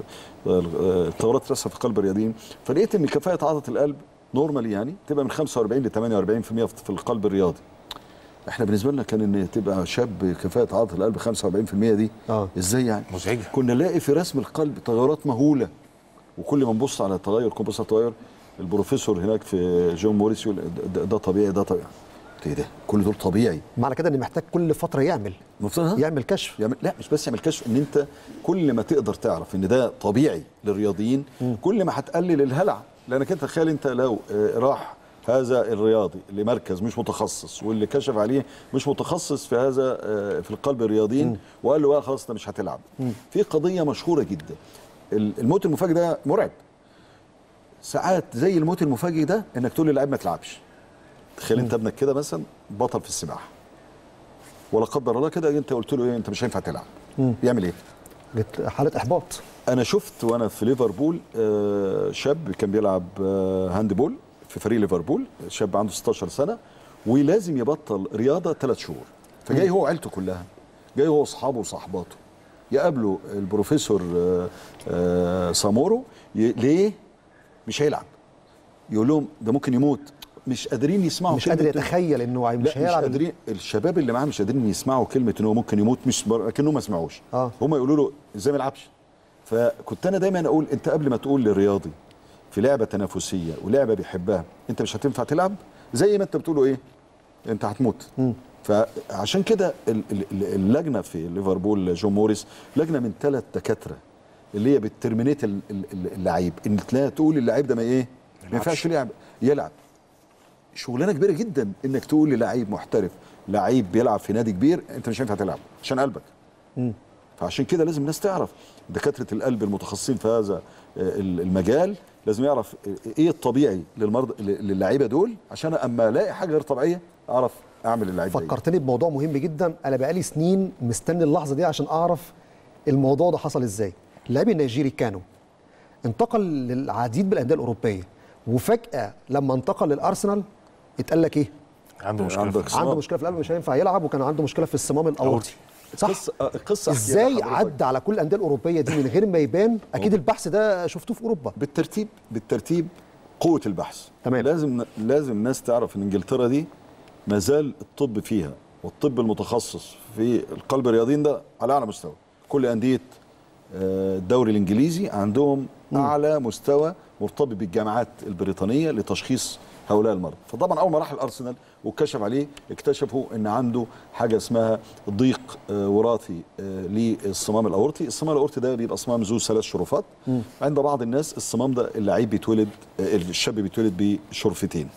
التغيرات تحصل في قلب الرياضيين فلقيت ان كفاءه عضله القلب نورمال يعني تبقى من 45 ل 48% في القلب الرياضي احنا بالنسبه لنا كان ان تبقى شاب كفاءه عضله القلب 45% دي آه. ازاي يعني مزعجة. كنا نلاقي في رسم القلب تغيرات مهوله وكل ما نبص على التغير كل ما نبص على التغير البروفيسور هناك في جون موريس يقول ده, ده طبيعي ده طبيعي قلت ايه ده كل دول طبيعي معنى كده ان محتاج كل فتره يعمل المفروض ها؟ يعمل كشف يعمل لا مش بس يعمل كشف ان انت كل ما تقدر تعرف ان ده طبيعي للرياضيين كل ما هتقلل الهلع لانك انت تخيل انت لو آه، راح هذا الرياضي لمركز مش متخصص واللي كشف عليه مش متخصص في هذا آه، في القلب الرياضيين وقال له بقى خلاص انت مش هتلعب في قضيه مشهوره جدا ال- الموت المفاجئ ده مرعب ساعات زي الموت المفاجئ ده انك تقول للاعب ما تلعبش تخيل انت ابنك كده مثلا بطل في السباحه ولا قدر الله كده انت قلت له ايه انت مش هينفع تلعب يعمل ايه جت حاله احباط انا شفت وانا في ليفربول آه، شاب كان بيلعب آه، هاندبول في فريق ليفربول شاب عنده 16 سنه ولازم يبطل رياضه ثلاث شهور فجاي هو وعيلته كلها جاي هو واصحابه وصاحباته يقابلوا البروفيسور آه، آه، سامورو ي- ليه مش هيلعب يقول لهم ده ممكن يموت مش قادرين يسمعوا مش قادر كلمة- يتخيل انه لا مش مش هيلعب قادرين الشباب اللي معاه مش قادرين يسمعوا كلمه ان هو ممكن يموت مش بر... كانهم ما سمعوش آه. هم يقولوا له ازاي ما يلعبش فكنت انا دايما اقول انت قبل ما تقول للرياضي في لعبه تنافسيه ولعبه بيحبها انت مش هتنفع تلعب زي ما انت بتقوله ايه انت هتموت فعشان كده ال- ال- ال- اللجنه في ليفربول جون موريس لجنه من ثلاث دكاتره اللي هي بترمينيت ال- ال- ال- اللعيب ان تلاقي تقول اللعيب ده ما ايه ما ينفعش يلعب يلعب شغلانه كبيره جدا انك تقول للعيب محترف لعيب بيلعب في نادي كبير انت مش هينفع تلعب عشان قلبك فعشان كده لازم الناس تعرف دكاتره القلب المتخصصين في هذا آه، المجال لازم يعرف ايه الطبيعي للمرضى للعيبه دول عشان اما الاقي حاجه غير طبيعيه اعرف اعمل اللعيب ده إيه. فكرتني بموضوع مهم جدا انا بقالي سنين مستني اللحظه دي عشان اعرف الموضوع ده حصل ازاي اللاعب النيجيري كانو انتقل للعديد من الانديه الاوروبيه وفجاه لما انتقل للارسنال اتقال لك ايه عنده مشكله عندك في صمام. عنده مشكله في القلب مش هينفع يلعب وكان عنده مشكله في الصمام الاورطي صح القصه آه، القصه أحكيها ازاي لحضرتك. عدى على كل الانديه الاوروبيه دي من غير ما يبان اكيد البحث ده شفتوه في اوروبا بالترتيب بالترتيب قوه البحث تمام. لازم لازم الناس تعرف ان انجلترا دي ما زال الطب فيها والطب المتخصص في القلب الرياضيين ده على اعلى مستوى كل انديه آه، الدوري الانجليزي عندهم اعلى مستوى مرتبط بالجامعات البريطانيه لتشخيص هؤلاء المرضى فطبعا اول ما راح الارسنال وكشف عليه اكتشفوا ان عنده حاجه اسمها ضيق آه، وراثي آه، للصمام الاورطي الصمام الاورطي ده بيبقى صمام ذو ثلاث شرفات عند بعض الناس الصمام ده اللعيب بيتولد آه، الشاب بيتولد بشرفتين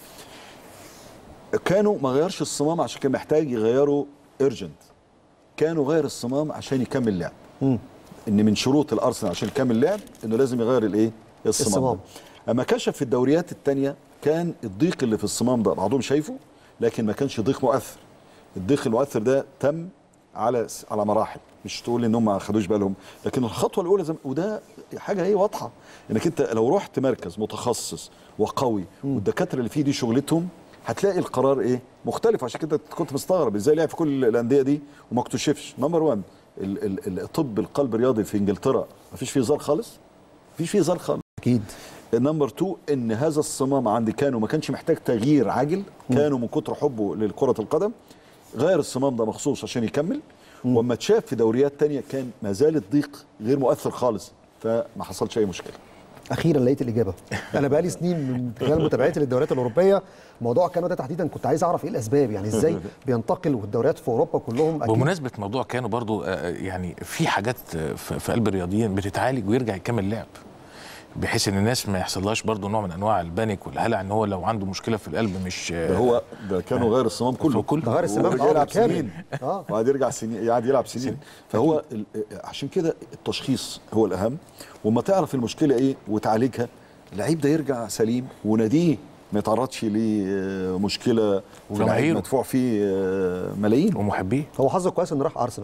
كانوا ما غيرش الصمام عشان كان محتاج يغيره ايرجنت كانوا غير الصمام عشان يكمل لعب ان من شروط الارسنال عشان يكمل لعب انه لازم يغير الايه الصمام, الصمام. ده. اما كشف في الدوريات الثانيه كان الضيق اللي في الصمام ده بعضهم شايفه لكن ما كانش ضيق مؤثر الضيق المؤثر ده تم على على مراحل مش تقول ان هم ما خدوش بالهم لكن الخطوه الاولى زم... وده حاجه هي واضحه انك انت لو رحت مركز متخصص وقوي والدكاتره اللي فيه دي شغلتهم هتلاقي القرار ايه مختلف عشان كده كنت مستغرب ازاي لعب في كل الانديه دي وما اكتشفش نمبر 1 ال- ال- الطب القلب الرياضي في انجلترا ما فيش فيه هزار خالص ما فيش فيه هزار خالص اكيد نمبر 2 ان هذا الصمام عند كانو ما كانش محتاج تغيير عاجل كانوا من كتر حبه لكره القدم غير الصمام ده مخصوص عشان يكمل واما اتشاف في دوريات تانية كان ما زال الضيق غير مؤثر خالص فما حصلش اي مشكله اخيرا لقيت الاجابه انا بقالي سنين من خلال متابعتي للدوريات الاوروبيه موضوع كانو ده تحديدا كنت عايز اعرف ايه الاسباب يعني ازاي بينتقل والدوريات في اوروبا كلهم اكيد بمناسبه موضوع كانوا برضو آه، يعني في حاجات آه، في في قلب الرياضيين بتتعالج ويرجع يكمل لعب بحيث ان الناس ما يحصلهاش برضو نوع من انواع البانيك والهلع ان هو لو عنده مشكله في القلب مش ده هو ده كانوا غير الصمام كله كله. ده غير الصمام ويرجع آه، يلعب بالكامل. سنين اه وقعد يرجع سنين قاعد يلعب سنين فهو ال- عشان كده التشخيص هو الاهم وما تعرف المشكله ايه وتعالجها اللعيب ده يرجع سليم وناديه ما يتعرضش لمشكله في لعيب وجماهيره. مدفوع فيه آه، ملايين ومحبيه هو حظه كويس انه راح ارسنال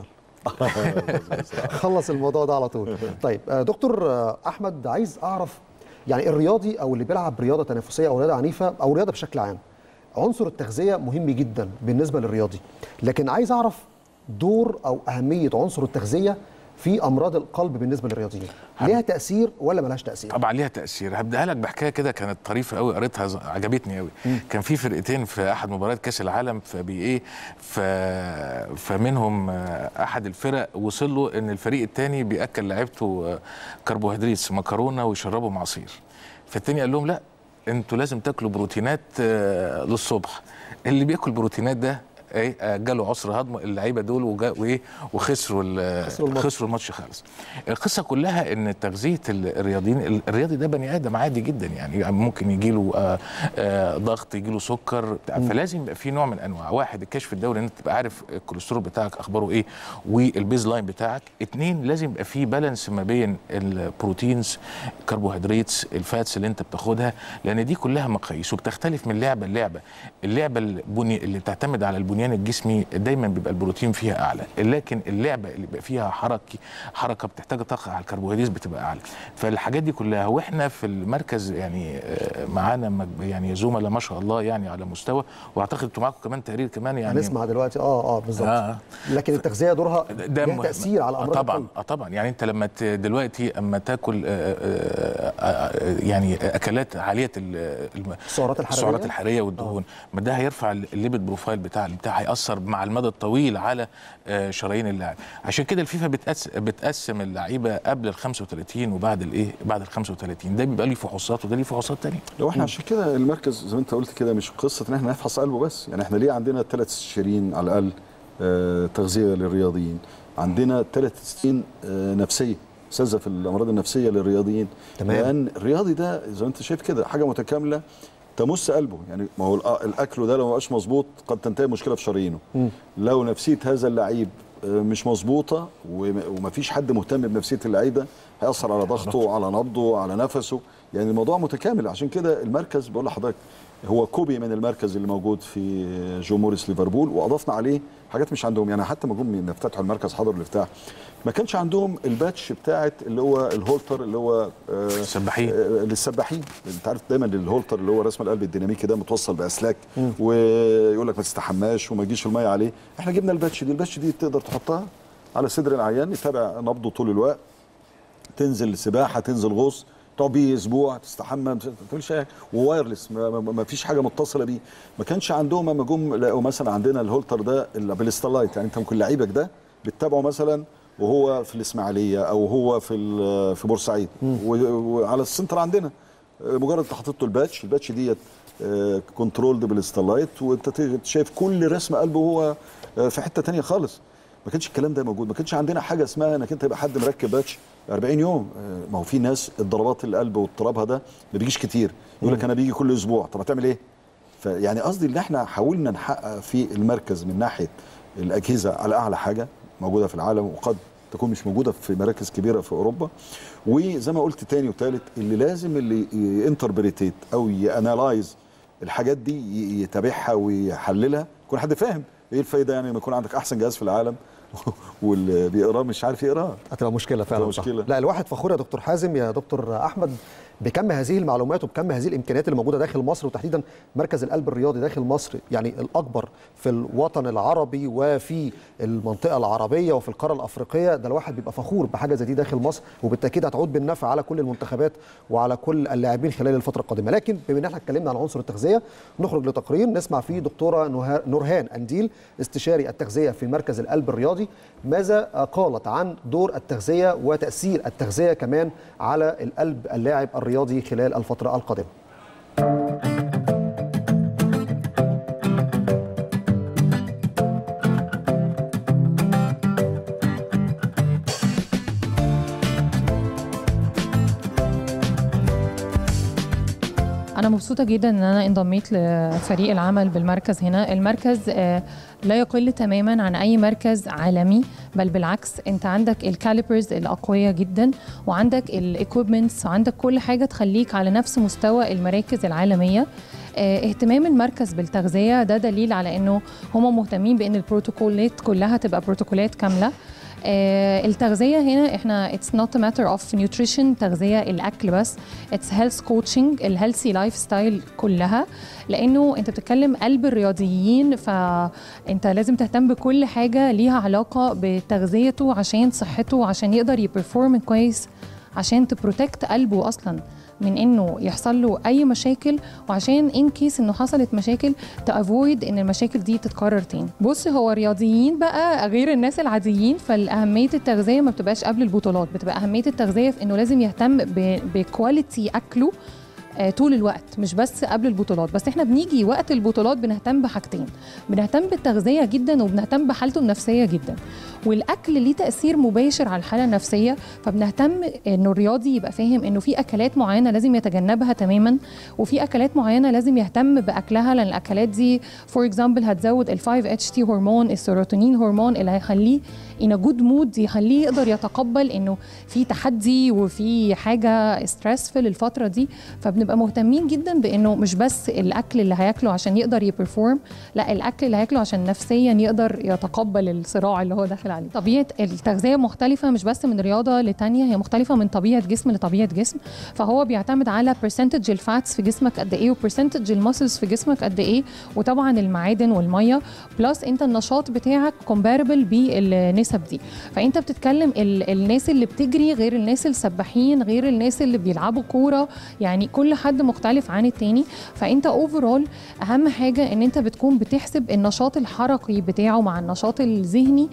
خلص الموضوع ده على طول طيب آه، دكتور آه، احمد عايز اعرف يعني الرياضي او اللي بيلعب رياضه تنافسيه او رياضه عنيفه او رياضه بشكل عام عنصر التغذيه مهم جدا بالنسبه للرياضي لكن عايز اعرف دور او اهميه عنصر التغذيه في امراض القلب بالنسبه للرياضيين ليها تاثير ولا ملهاش تاثير طبعا ليها تاثير هبداها لك بحكايه كده كانت طريفه قوي قريتها ز- عجبتني قوي كان في فرقتين في احد مباريات كاس العالم فبي ايه ف... فمنهم آه، احد الفرق وصل له ان الفريق الثاني بياكل لعيبته آه، كربوهيدرات مكرونه ويشربهم عصير فالتاني قال لهم لا انتوا لازم تاكلوا بروتينات آه، للصبح اللي بياكل بروتينات ده ايه آه، جاله عسر هضم اللعيبه دول وجا وايه وخسروا ال- خسروا الماتش. خسروا الماتش خالص القصه كلها ان تغذيه ال- الرياضيين ال- الرياضي ده بني ادم عادي جدا يعني, يعني ممكن يجي له آه آه ضغط يجي له سكر بتاع فلازم يبقى في نوع من انواع واحد الكشف الدوري ان انت تبقى عارف الكوليسترول بتاعك اخباره ايه والبيز لاين بتاعك اتنين لازم يبقى في بالانس ما بين البروتينز الكربوهيدرات الفاتس اللي انت بتاخدها لان دي كلها مقاييس وبتختلف من لعبه للعبه اللعبه البني اللي بتعتمد على البنيان الجسمي دايما بيبقى البروتين فيها اعلى لكن اللعبه اللي بيبقى فيها حركه حركه بتحتاج طاقه على الكربوهيدرات بتبقى اعلى فالحاجات دي كلها واحنا في المركز يعني آه، معانا مج- يعني زملاء ما شاء الله يعني على مستوى واعتقد انتوا معاكم كمان تقرير كمان يعني هنسمع دلوقتي اه اه بالظبط آه. لكن التغذيه دورها ده ليها مهم. تاثير على آه امراض طبعا القلب اه طبعا يعني انت لما ت- دلوقتي اما تاكل آه، آه، آه، يعني اكلات عاليه ال- الم- السعرات الحرارية؟ السعرات الحراريه والدهون ما ده هيرفع الليبيد بروفايل بتاع بتاع هياثر مع المدى الطويل على آه، شرايين اللاعب عشان كده الفيفا بتقس بتقسم اللعيبه قبل ال 35 وبعد الايه بعد ال 35 ده بيبقى ليه فحوصات وده ليه فحوصات ثانيه لو احنا عشان كده المركز زي ما انت قلت كده مش قصه ان احنا نفحص قلبه بس يعني احنا ليه عندنا ثلاث استشاريين على الاقل آه تغذيه للرياضيين عندنا ثلاث سنين آه نفسيه استاذه في الامراض النفسيه للرياضيين تمام. لان الرياضي ده زي ما انت شايف كده حاجه متكامله تمس قلبه يعني ما هو الأ- الاكل ده لو ما بقاش مظبوط قد تنتهي مشكله في شرايينه لو نفسيه هذا اللعيب آه، مش مظبوطه وم- ومفيش حد مهتم بنفسيه اللعيب ده هياثر على ضغطه على نبضه على نفسه يعني الموضوع متكامل عشان كده المركز بقول لحضرتك هو كوبي من المركز اللي موجود في جو موريس ليفربول واضفنا عليه حاجات مش عندهم يعني حتى ما جم يفتتحوا المركز حضروا الافتتاح ما كانش عندهم الباتش بتاعت اللي هو الهولتر اللي هو آه، السباحين. آه، للسباحين انت عارف دايما الهولتر اللي هو رسم القلب الديناميكي ده متوصل باسلاك ويقول لك ما تستحماش وما يجيش الميه عليه احنا جبنا الباتش دي الباتش دي تقدر تحطها على صدر العيان يتابع نبضه طول الوقت تنزل سباحه تنزل غوص تقعد بيه اسبوع تستحمى ما تعملش اي حاجه ووايرلس ما, ما, ما فيش حاجه متصله بيه ما كانش عندهم اما جم لقوا مثلا عندنا الهولتر ده اللي بالستلايت يعني انت ممكن لعيبك ده بتتابعه مثلا وهو في الاسماعيليه او هو في ال- في بورسعيد و- وعلى السنتر عندنا آه، مجرد انت حاطط له الباتش الباتش ديت كنترولد بالستلايت وانت ت- شايف كل رسم قلبه وهو آه، في حته تانية خالص ما كانش الكلام ده موجود ما كانش عندنا حاجه اسمها انك انت يبقى حد مركب باتش 40 يوم آه، ما هو في ناس الضربات القلب واضطرابها ده ما بيجيش كتير يقول لك انا بيجي كل اسبوع طب هتعمل ايه فيعني قصدي ان احنا حاولنا نحقق في المركز من ناحيه الاجهزه على اعلى حاجه موجوده في العالم وقد تكون مش موجوده في مراكز كبيره في اوروبا وزي ما قلت تاني وتالت اللي لازم اللي ينتربريتيت او يانالايز الحاجات دي ي- يتابعها ويحللها يكون حد فاهم ايه الفايده يعني لما يكون عندك احسن جهاز في العالم واللي بيقراه مش عارف يقراه هتبقى مشكله فعلا هتبقى صح. مشكلة. لا الواحد فخور يا دكتور حازم يا دكتور احمد بكم هذه المعلومات وبكم هذه الامكانيات اللي موجوده داخل مصر وتحديدا مركز القلب الرياضي داخل مصر يعني الاكبر في الوطن العربي وفي المنطقه العربيه وفي القاره الافريقيه ده الواحد بيبقى فخور بحاجه زي دي داخل مصر وبالتاكيد هتعود بالنفع على كل المنتخبات وعلى كل اللاعبين خلال الفتره القادمه لكن بما ان احنا اتكلمنا عن عنصر التغذيه نخرج لتقرير نسمع فيه دكتوره نوها- نورهان انديل استشاري التغذيه في مركز القلب الرياضي ماذا قالت عن دور التغذيه وتاثير التغذيه كمان على القلب اللاعب الرياضي خلال الفتره القادمه أنا مبسوطة جدا إن أنا انضميت لفريق العمل بالمركز هنا، المركز آه، لا يقل تماما عن أي مركز عالمي بل بالعكس أنت عندك الكاليبرز الأقوية جدا وعندك الايكويبمنتس وعندك كل حاجة تخليك على نفس مستوى المراكز العالمية. آه، اهتمام المركز بالتغذية ده دليل على إنه هم مهتمين بإن البروتوكولات كلها تبقى بروتوكولات كاملة. آه، التغذية هنا احنا it's not a matter of nutrition تغذية الأكل بس it's health coaching الهيلثي لايف ستايل كلها لأنه أنت بتتكلم قلب الرياضيين فأنت لازم تهتم بكل حاجة ليها علاقة بتغذيته عشان صحته عشان يقدر يبرفورم كويس عشان تبروتكت قلبه أصلا من انه يحصل له اي مشاكل وعشان ان كيس انه حصلت مشاكل تافويد ان المشاكل دي تتكرر تاني بص هو رياضيين بقى غير الناس العاديين فالاهميه التغذيه ما بتبقاش قبل البطولات بتبقى اهميه التغذيه في انه لازم يهتم ب- بكواليتي اكله آه، طول الوقت مش بس قبل البطولات بس احنا بنيجي وقت البطولات بنهتم بحاجتين بنهتم بالتغذيه جدا وبنهتم بحالته النفسيه جدا والاكل ليه تاثير مباشر على الحاله النفسيه فبنهتم انه الرياضي يبقى فاهم انه في اكلات معينه لازم يتجنبها تماما وفي اكلات معينه لازم يهتم باكلها لان الاكلات دي فور اكزامبل هتزود ال 5 اتش تي هرمون السيروتونين هرمون اللي هيخليه ان جود مود يخليه يقدر يتقبل انه في تحدي وفي حاجه ستريسفل الفتره دي فبنبقى مهتمين جدا بانه مش بس الاكل اللي هياكله عشان يقدر يبرفورم لا الاكل اللي هياكله عشان نفسيا يقدر يتقبل الصراع اللي هو داخل عليه طبيعه التغذيه مختلفه مش بس من رياضه لتانية هي مختلفه من طبيعه جسم لطبيعه جسم فهو بيعتمد على برسنتج الفاتس في جسمك قد ايه وبرسنتج المسلز في جسمك قد ايه وطبعا المعادن والميه بلس انت النشاط بتاعك كومباربل بالنسب دي فانت بتتكلم ال- الناس اللي بتجري غير الناس السباحين غير الناس اللي بيلعبوا كوره يعني كل حد مختلف عن التاني فانت اوفرول اهم حاجه ان انت بتكون بتحسب النشاط الحركي بتاعه مع النشاط الذهني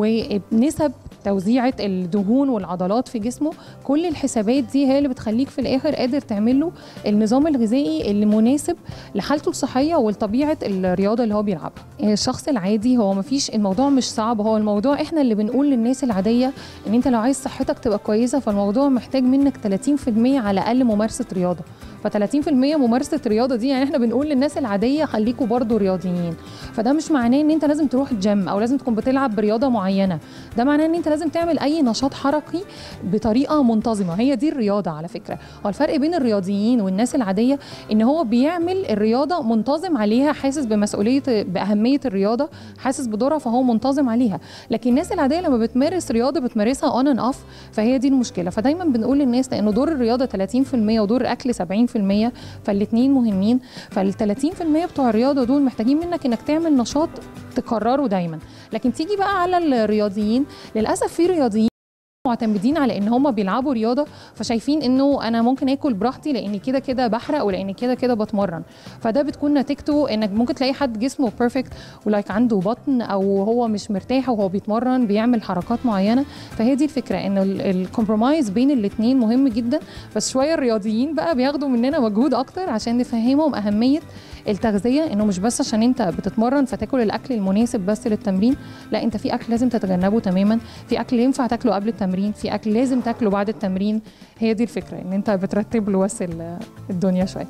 ونسب توزيعة الدهون والعضلات في جسمه كل الحسابات دي هي اللي بتخليك في الآخر قادر تعمل له النظام الغذائي اللي مناسب لحالته الصحية ولطبيعة الرياضة اللي هو بيلعبها الشخص العادي هو مفيش الموضوع مش صعب هو الموضوع احنا اللي بنقول للناس العادية ان انت لو عايز صحتك تبقى كويسة فالموضوع محتاج منك 30% على الأقل ممارسة رياضة ف30% ممارسه رياضه دي يعني احنا بنقول للناس العاديه خليكوا برضو رياضيين فده مش معناه ان انت لازم تروح الجيم او لازم تكون بتلعب برياضه معينه ده معناه ان انت لازم تعمل اي نشاط حركي بطريقه منتظمه هي دي الرياضه على فكره هو الفرق بين الرياضيين والناس العاديه ان هو بيعمل الرياضه منتظم عليها حاسس بمسؤوليه باهميه الرياضه حاسس بدورها فهو منتظم عليها لكن الناس العاديه لما بتمارس رياضه بتمارسها اون اند اوف فهي دي المشكله فدايما بنقول للناس لانه دور الرياضه 30% ودور الاكل 70% فالاثنين مهمين فال 30% بتوع الرياضه دول محتاجين منك انك تعمل نشاط تكرره دايما لكن تيجي بقى على الرياضيين للاسف في رياضيين معتمدين على ان هم بيلعبوا رياضه فشايفين انه انا ممكن اكل براحتي لاني كده كده بحرق ولاني كده كده بتمرن فده بتكون نتيجته انك ممكن تلاقي حد جسمه بيرفكت ولايك عنده بطن او هو مش مرتاح وهو بيتمرن بيعمل حركات معينه فهي دي الفكره ان الكومبرومايز بين الاثنين مهم جدا بس شويه الرياضيين بقى بياخدوا مننا مجهود اكتر عشان نفهمهم اهميه التغذيه انه مش بس عشان انت بتتمرن فتاكل الاكل المناسب بس للتمرين لا انت في اكل لازم تتجنبه تماما في اكل ينفع تاكله قبل التمرين في اكل لازم تاكله بعد التمرين هي دي الفكره ان انت بترتب له بس ال- الدنيا شويه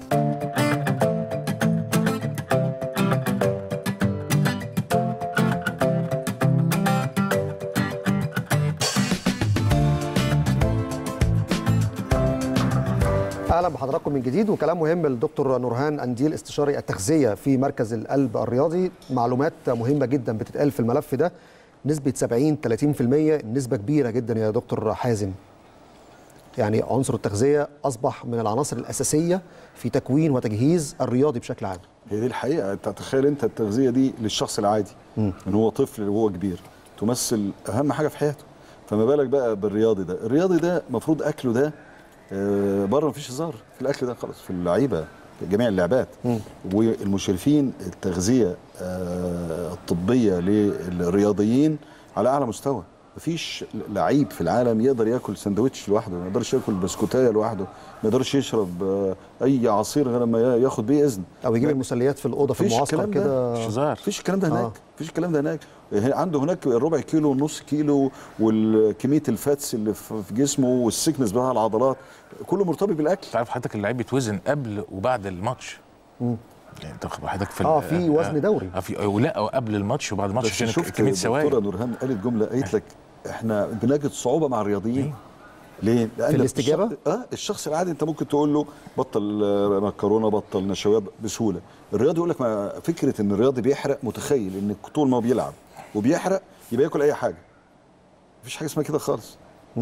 اهلا بحضراتكم من جديد وكلام مهم للدكتور نورهان انديل استشاري التغذيه في مركز القلب الرياضي معلومات مهمه جدا بتتقال في الملف ده نسبه 70 30% نسبه كبيره جدا يا دكتور حازم يعني عنصر التغذيه اصبح من العناصر الاساسيه في تكوين وتجهيز الرياضي بشكل عام هي دي الحقيقه انت تخيل انت التغذيه دي للشخص العادي من هو طفل وهو كبير تمثل اهم حاجه في حياته فما بالك بقى بالرياضي ده الرياضي ده المفروض اكله ده آه، بره مفيش هزار في الاكل ده خلاص في اللعيبه في جميع اللعبات والمشرفين التغذيه آه، الطبيه للرياضيين على اعلى مستوى مفيش لعيب في العالم يقدر ياكل سندوتش لوحده ما يقدرش ياكل بسكوتايه لوحده ما يقدرش يشرب آه، اي عصير غير لما ياخد بيه اذن او يجيب المسليات في الاوضه في مفيش المعسكر الكلام ده. كده مش هزار مفيش الكلام ده هناك آه. مفيش الكلام ده هناك هنا- عنده هناك الربع كيلو والنص كيلو وكميه الفاتس اللي في في جسمه والسكنس بتاع العضلات كله مرتبط بالاكل تعرف حضرتك اللعيب بيتوزن قبل وبعد الماتش يعني انت واخد حضرتك في آه، ال- في وزن دوري. اه في ولا قبل الماتش وبعد الماتش بس عشان شفت كميه دكتوره سوائل نورهان قالت جمله قالت لك احنا بنجد صعوبه مع الرياضيين ليه؟ لأن في الاستجابة؟ الشخص- اه الشخص العادي انت ممكن تقول له بطل آه، مكرونه بطل نشويات بسهوله الرياضي يقول لك ما فكره ان الرياضي بيحرق متخيل ان طول ما هو بيلعب وبيحرق يبقى ياكل اي حاجه مفيش حاجه اسمها كده خالص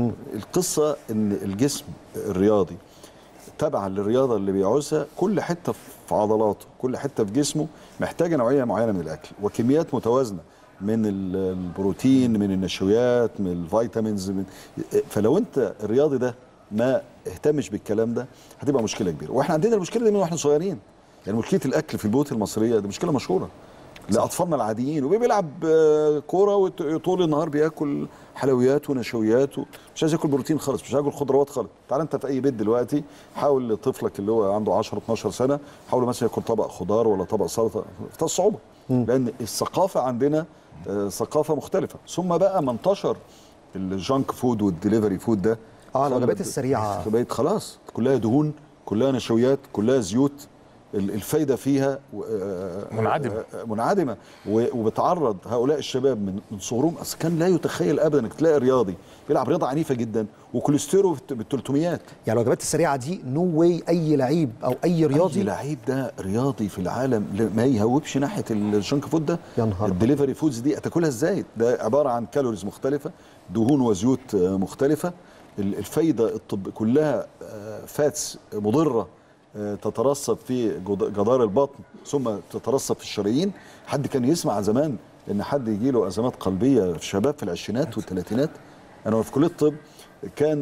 القصه ان الجسم الرياضي تبعا للرياضه اللي بيعوزها كل حته في عضلاته كل حته في جسمه محتاجه نوعيه معينه من الاكل وكميات متوازنه من ال- البروتين من النشويات من الفيتامينز من فلو انت الرياضي ده ما اهتمش بالكلام ده هتبقى مشكله كبيره واحنا عندنا المشكله دي من واحنا صغيرين يعني مشكله الاكل في البيوت المصريه دي مشكله مشهوره لاطفالنا العاديين وبيلعب آه، كوره وطول النهار بياكل حلويات ونشويات و- مش عايز ياكل بروتين خالص مش عايز ياكل خضروات خالص تعال انت في اي بيت دلوقتي حاول لطفلك اللي هو عنده 10 12 سنه حاول مثلا ياكل طبق خضار ولا طبق سلطه في الصعوبه لان الثقافه عندنا آه، ثقافه مختلفه ثم بقى ما انتشر الجانك فود والدليفري فود ده اه الوجبات خلى- السريعه بقت خلاص كلها دهون كلها نشويات كلها زيوت ال- الفايده فيها و- آه، منعدمة. آه، منعدمه و- وبتعرض هؤلاء الشباب من من صغرهم اصل كان لا يتخيل ابدا انك تلاقي رياضي بيلعب رياضه عنيفه جدا وكوليسترول بال 300 يعني الوجبات السريعه دي نو واي اي لعيب او اي اي رياضي لعيب ده رياضي في العالم لا- ما يهوبش ناحيه الجنك فود ده يا نهار الدليفري فودز دي هتاكلها ازاي ده عباره عن كالوريز مختلفه دهون وزيوت آه، مختلفه ال- الفايده الطب كلها آه، فاتس مضره آه، تترسب في جد- جدار البطن ثم تترسب في الشرايين حد كان يسمع زمان ان حد يجي له ازمات قلبيه في شباب في العشرينات والثلاثينات انا وأنا في كليه الطب كان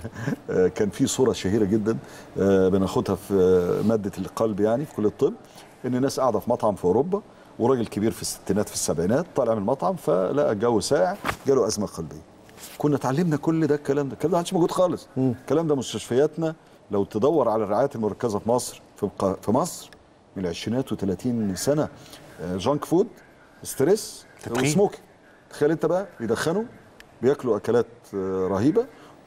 كان في صوره شهيره جدا آه، بناخدها في آه، ماده القلب يعني في كليه الطب ان الناس قاعده في مطعم في اوروبا وراجل كبير في الستينات في السبعينات طالع من المطعم فلقى الجو ساقع جاله ازمه قلبيه كنا اتعلمنا كل ده الكلام ده الكلام ده ما عادش موجود خالص الكلام ده مستشفياتنا لو تدور على الرعايات المركزه في مصر في الق- في مصر من العشرينات و30 سنه آه، جانك فود ستريس تدخين. وسموكي تخيل انت بقى بيدخنوا بياكلوا اكلات آه، رهيبه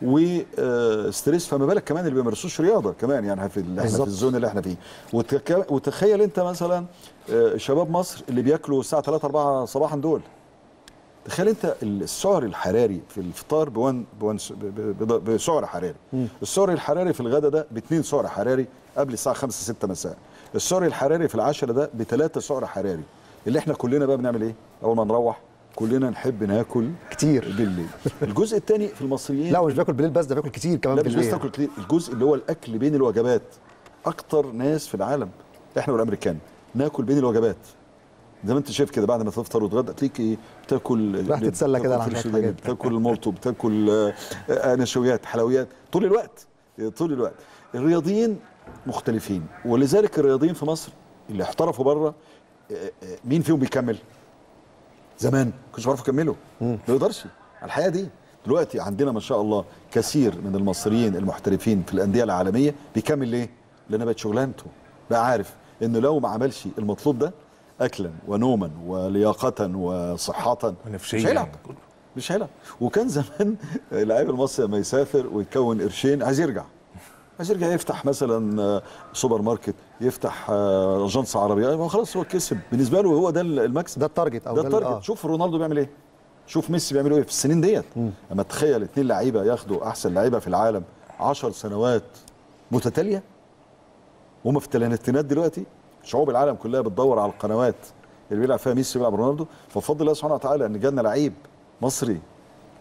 وستريس فما بالك كمان اللي بيمارسوش رياضه كمان يعني في اللي احنا في بالظبط. الزون اللي احنا فيه وتك- وتخيل انت مثلا آه، شباب مصر اللي بياكلوا الساعه 3 4 صباحا دول تخيل انت السعر الحراري في الفطار بوان بوان س- ب- ب- بسعر حراري السعر الحراري في الغداء ده باثنين سعر حراري قبل الساعه 5 6 مساء السعر الحراري في العشاء ده بثلاثه سعر حراري اللي احنا كلنا بقى بنعمل ايه اول ما نروح كلنا نحب ناكل كتير بالليل الجزء الثاني في المصريين لا مش باكل بالليل بس ده باكل كتير كمان لا مش بس بالليل تاكل كتير الجزء اللي هو الاكل بين الوجبات اكتر ناس في العالم احنا والامريكان ناكل بين الوجبات زي ما انت شايف كده بعد ما تفطر وتغدى تلاقيك ايه بتاكل راح تتسلى كده على بتاكل شوية فلفل حاجات. بتاكل مولتو بتاكل آه، آه، نشويات حلويات طول الوقت طول الوقت الرياضيين مختلفين ولذلك الرياضيين في مصر اللي احترفوا بره آه، آه، مين فيهم بيكمل زمان كنتش بعرف اكمله ما يقدرش على الحياه دي دلوقتي عندنا ما شاء الله كثير من المصريين المحترفين في الانديه العالميه بيكمل ليه؟ لان بقت شغلانته بقى عارف انه لو ما عملش المطلوب ده اكلا ونوما ولياقه وصحه ونفسيا. مش هيلعب مش هيلعب وكان زمان اللاعب المصري لما يسافر ويكون قرشين عايز يرجع عايز يرجع يفتح مثلا آه، سوبر ماركت يفتح آه، اجنس عربيه ما خلاص هو كسب بالنسبه له هو ده المكسب ده التارجت او ده ال- التارجت آه. شوف رونالدو بيعمل ايه شوف ميسي بيعملوا ايه في السنين ديت اما تخيل اتنين لعيبه ياخدوا احسن لعيبه في العالم عشر سنوات متتاليه وهم في الثلاثينات دلوقتي شعوب العالم كلها بتدور على القنوات اللي بيلعب فيها ميسي بيلعب رونالدو فبفضل الله سبحانه وتعالى ان جالنا لعيب مصري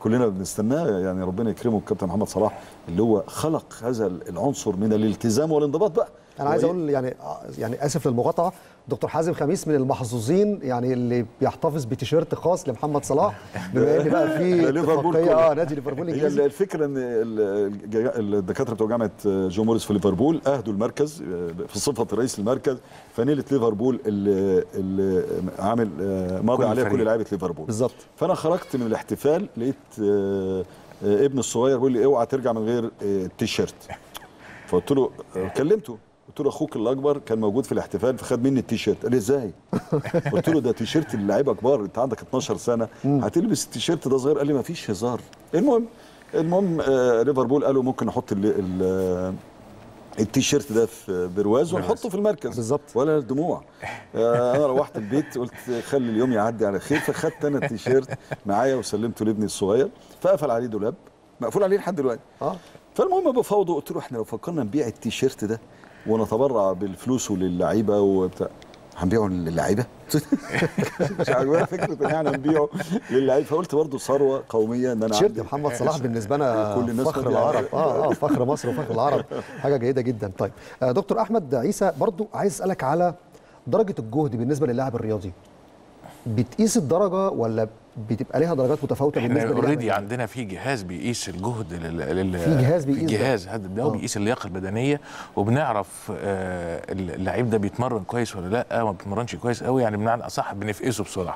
كلنا بنستناه يعني ربنا يكرمه الكابتن محمد صلاح اللي هو خلق هذا العنصر من الالتزام والانضباط بقى انا عايز هو اقول يعني يعني اسف للمقاطعه دكتور حازم خميس من المحظوظين يعني اللي بيحتفظ بتيشيرت خاص لمحمد صلاح بما ان بقى في ده ليفربول اتفاقيه كله. اه نادي ليفربول هي الانجليزي الفكره ان ال- الج- الدكاتره بتوع جامعه جو موريس في ليفربول اهدوا المركز في صفه رئيس المركز فنيله ليفربول اللي, اللي عامل آه، ماضي كل عليها فريق. كل لعيبه ليفربول بالظبط فانا خرجت من الاحتفال لقيت آه، آه، ابن الصغير بيقول لي اوعى ترجع من غير آه، التيشيرت فقلت له آه، كلمته قلت له اخوك الاكبر كان موجود في الاحتفال فخد مني التيشيرت قال لي ازاي قلت له ده تيشيرت اللعيبه كبار انت عندك 12 سنه هتلبس التيشيرت ده صغير قال لي ما فيش هزار المهم المهم آه، ليفربول قالوا ممكن نحط ال- ال- التيشيرت ده في برواز ونحطه في المركز بالظبط. ولا الدموع آه، انا روحت البيت قلت خلي اليوم يعدي على خير فخدت انا التيشيرت معايا وسلمته لابني الصغير فقفل عليه دولاب مقفول عليه لحد دلوقتي اه فالمهم بفاوضه قلت له احنا لو فكرنا نبيع التيشيرت ده ونتبرع بالفلوس للعيبه وبتاع هنبيعه للعيبه مش عاجباني فكره ان احنا نبيعه للعيبه فقلت برضه ثروه قوميه ان انا تيشيرت عندي محمد صلاح بالنسبه لنا كل الناس فخر مديها. العرب اه اه فخر مصر وفخر العرب حاجه جيده جدا طيب آه دكتور احمد عيسى برضو عايز اسالك على درجه الجهد بالنسبه للاعب الرياضي بتقيس الدرجه ولا بتبقى ليها درجات متفاوته احنا بالنسبه للاعب اوريدي الرياضي؟ عندنا في جهاز بيقيس الجهد لل... لل... في جهاز بيقيس ده؟ جهاز هذا ده آه. بيقيس اللياقه البدنيه وبنعرف آه اللعيب ده بيتمرن كويس ولا لا ما بيتمرنش كويس قوي يعني بمعنى اصح بنفقسه بسرعه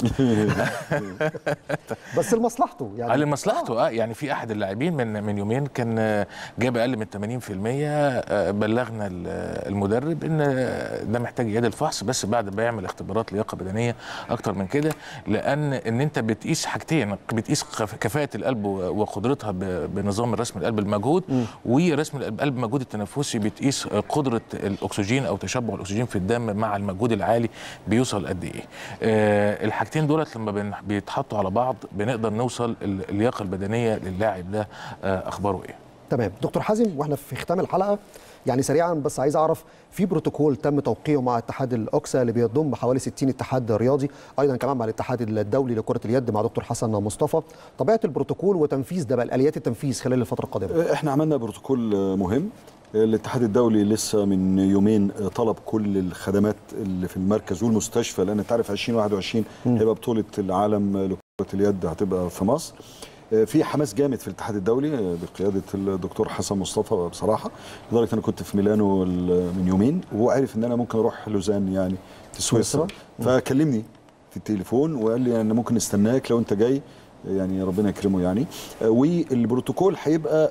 بس لمصلحته يعني قال لمصلحته اه يعني في احد اللاعبين من من يومين كان آه، جاب اقل من 80% آه، بلغنا ال- المدرب ان آه، ده محتاج يعيد الفحص بس بعد ما يعمل اختبارات لياقه بدنيه اكتر من كده لان ان انت بتقيس حاجتين بتقيس كف- كفاءه القلب و- وقدرتها ب- بنظام رسم القلب المجهود ورسم القلب المجهود التنفسي بتقيس آه، قدره الاكسجين او تشبع الاكسجين في الدم مع المجهود العالي بيوصل قد ايه آه، الحاجتين دولت لما بن- بيتحطوا على بعض بنقدر نوصل ال- اللياقه البدنيه للاعب ده آه، اخباره ايه تمام دكتور حازم واحنا في ختام الحلقه يعني سريعا بس عايز اعرف في بروتوكول تم توقيعه مع اتحاد الاوكسا اللي بيضم حوالي 60 اتحاد رياضي ايضا كمان مع الاتحاد الدولي لكره اليد مع دكتور حسن مصطفى طبيعه البروتوكول وتنفيذ ده بقى الاليات التنفيذ خلال الفتره القادمه احنا عملنا بروتوكول مهم الاتحاد الدولي لسه من يومين طلب كل الخدمات اللي في المركز والمستشفى لان انت عارف 2021 هيبقى بطوله العالم لكره اليد هتبقى في مصر في حماس جامد في الاتحاد الدولي بقياده الدكتور حسن مصطفى بصراحه لدرجه انا كنت في ميلانو من يومين وهو عارف ان انا ممكن اروح لوزان يعني في سويسرا فكلمني في التليفون وقال لي انا ممكن نستناك لو انت جاي يعني ربنا يكرمه يعني آه، والبروتوكول هيبقى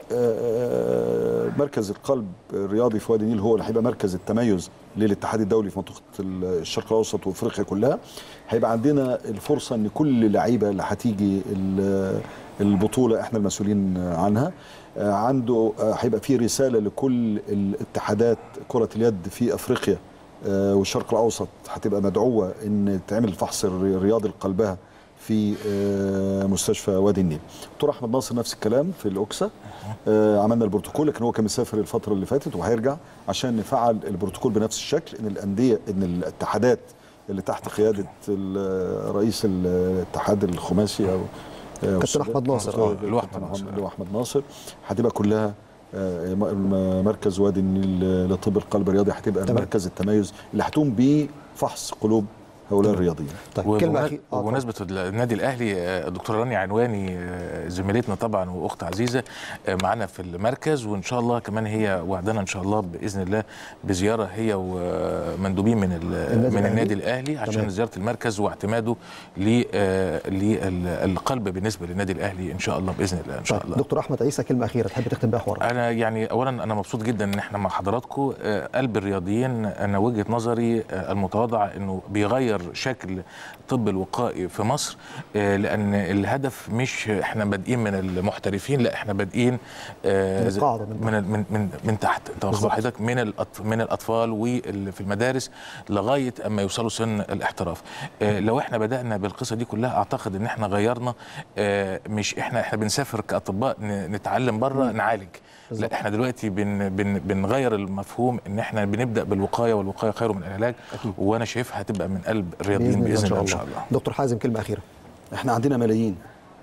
آه، مركز القلب الرياضي في وادي النيل هو اللي هيبقى مركز التميز للاتحاد الدولي في منطقه الشرق الاوسط وافريقيا كلها هيبقى عندنا الفرصه ان كل اللعيبه اللي هتيجي ال- البطوله احنا المسؤولين عنها آه، عنده آه، هيبقى في رساله لكل الاتحادات كره اليد في افريقيا آه، والشرق الاوسط هتبقى مدعوه ان تعمل فحص الرياضي لقلبها في آه، مستشفى وادي النيل دكتور احمد ناصر نفس الكلام في الاوكسا آه، عملنا البروتوكول لكن هو كان مسافر الفتره اللي فاتت وهيرجع عشان نفعل البروتوكول بنفس الشكل ان الانديه ان الاتحادات اللي تحت قياده ال- رئيس الاتحاد الخماسي او آه، كابتن أحمد ناصر، آه، آه، اللي هو أحمد كابتن ناصر. اللي هو احمد ناصر هتبقى كلها آه، م- مركز وادي النيل لطب القلب الرياضي هتبقى تمام. مركز التميز اللي هتقوم بفحص قلوب هؤلاء الرياضيين طيب كلمه وبمنا- اخيره آه، وبمناسبه النادي الاهلي آه، الدكتوره رانيا عنواني آه، زميلتنا طبعا واخت عزيزه آه، معانا في المركز وان شاء الله كمان هي وعدنا ان شاء الله باذن الله بزياره هي ومندوبين من ال- النادي من الأهلي. النادي الاهلي عشان تمام. زياره المركز واعتماده ل- آه، للقلب بالنسبه للنادي الاهلي ان شاء الله باذن الله ان شاء طيب الله دكتور احمد عيسى كلمه اخيره تحب تختم بيها حوارك انا يعني اولا انا مبسوط جدا ان احنا مع حضراتكم آه، قلب الرياضيين انا وجهه نظري آه، المتواضعه انه بيغير شكل الطب الوقائي في مصر آه، لان الهدف مش احنا بادئين من المحترفين لا احنا بادئين آه، من زي- القاعدة، من من من من, من تحت انت واخد بالظبط. حضرتك من الأط- من الاطفال وفي المدارس لغايه اما يوصلوا سن الاحتراف آه، لو احنا بدانا بالقصه دي كلها اعتقد ان احنا غيرنا آه، مش احنا احنا بنسافر كاطباء ن- نتعلم بره نعالج لا احنا دلوقتي بن بن بنغير المفهوم ان احنا بنبدا بالوقايه والوقايه خير من العلاج وانا شايفها هتبقى من قلب الرياضيين باذن الله ان شاء الله دكتور حازم كلمه اخيره احنا عندنا ملايين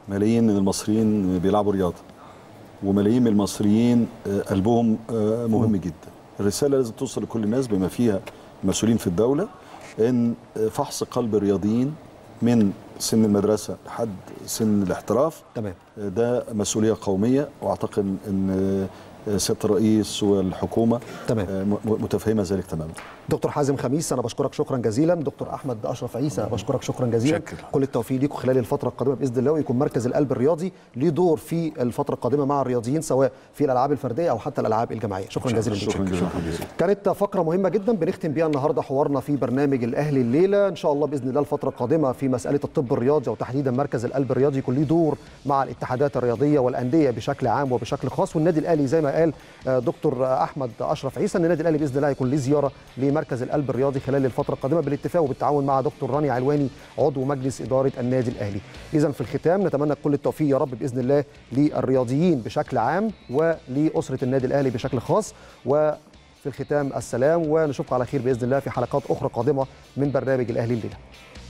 ملايين من المصريين بيلعبوا رياضه وملايين من المصريين آه، قلبهم آه، مهم جدا الرساله لازم توصل لكل الناس بما فيها المسؤولين في الدوله ان آه، فحص قلب الرياضيين من سن المدرسه لحد سن الاحتراف تمام آه، ده مسؤوليه قوميه واعتقد ان آه، سياده الرئيس والحكومه تمام. آه، م- متفهمه ذلك تماما دكتور حازم خميس انا بشكرك شكرا جزيلا دكتور احمد اشرف عيسى بشكرك شكرا جزيلا شكرا. كل التوفيق ليكم خلال الفتره القادمه باذن الله ويكون مركز القلب الرياضي ليه دور في الفتره القادمه مع الرياضيين سواء في الالعاب الفرديه او حتى الالعاب الجماعيه شكرا جزيلا ليكم. شكرا جزيلا حبيبي. كانت فقرة مهمة جدا بنختم بيها النهاردة حوارنا في برنامج الأهلي الليلة إن شاء الله بإذن الله الفترة القادمة في مسألة الطب الرياضي وتحديدا مركز القلب الرياضي يكون ليه دور مع الاتحادات الرياضية والأندية بشكل عام وبشكل خاص والنادي الأهلي زي ما قال آه، دكتور آه، أحمد أشرف عيسى أن النادي الأهلي بإذن الله يكون ليه زيارة لمركز القلب الرياضي خلال الفترة القادمة بالاتفاق وبالتعاون مع دكتور راني علواني عضو مجلس إدارة النادي الأهلي إذا في الختام نتمنى كل التوفيق يا رب بإذن الله للرياضيين بشكل عام ولأسرة النادي الأهلي بشكل خاص و في الختام السلام ونشوفكم على خير باذن الله في حلقات اخرى قادمه من برنامج الاهلي الليله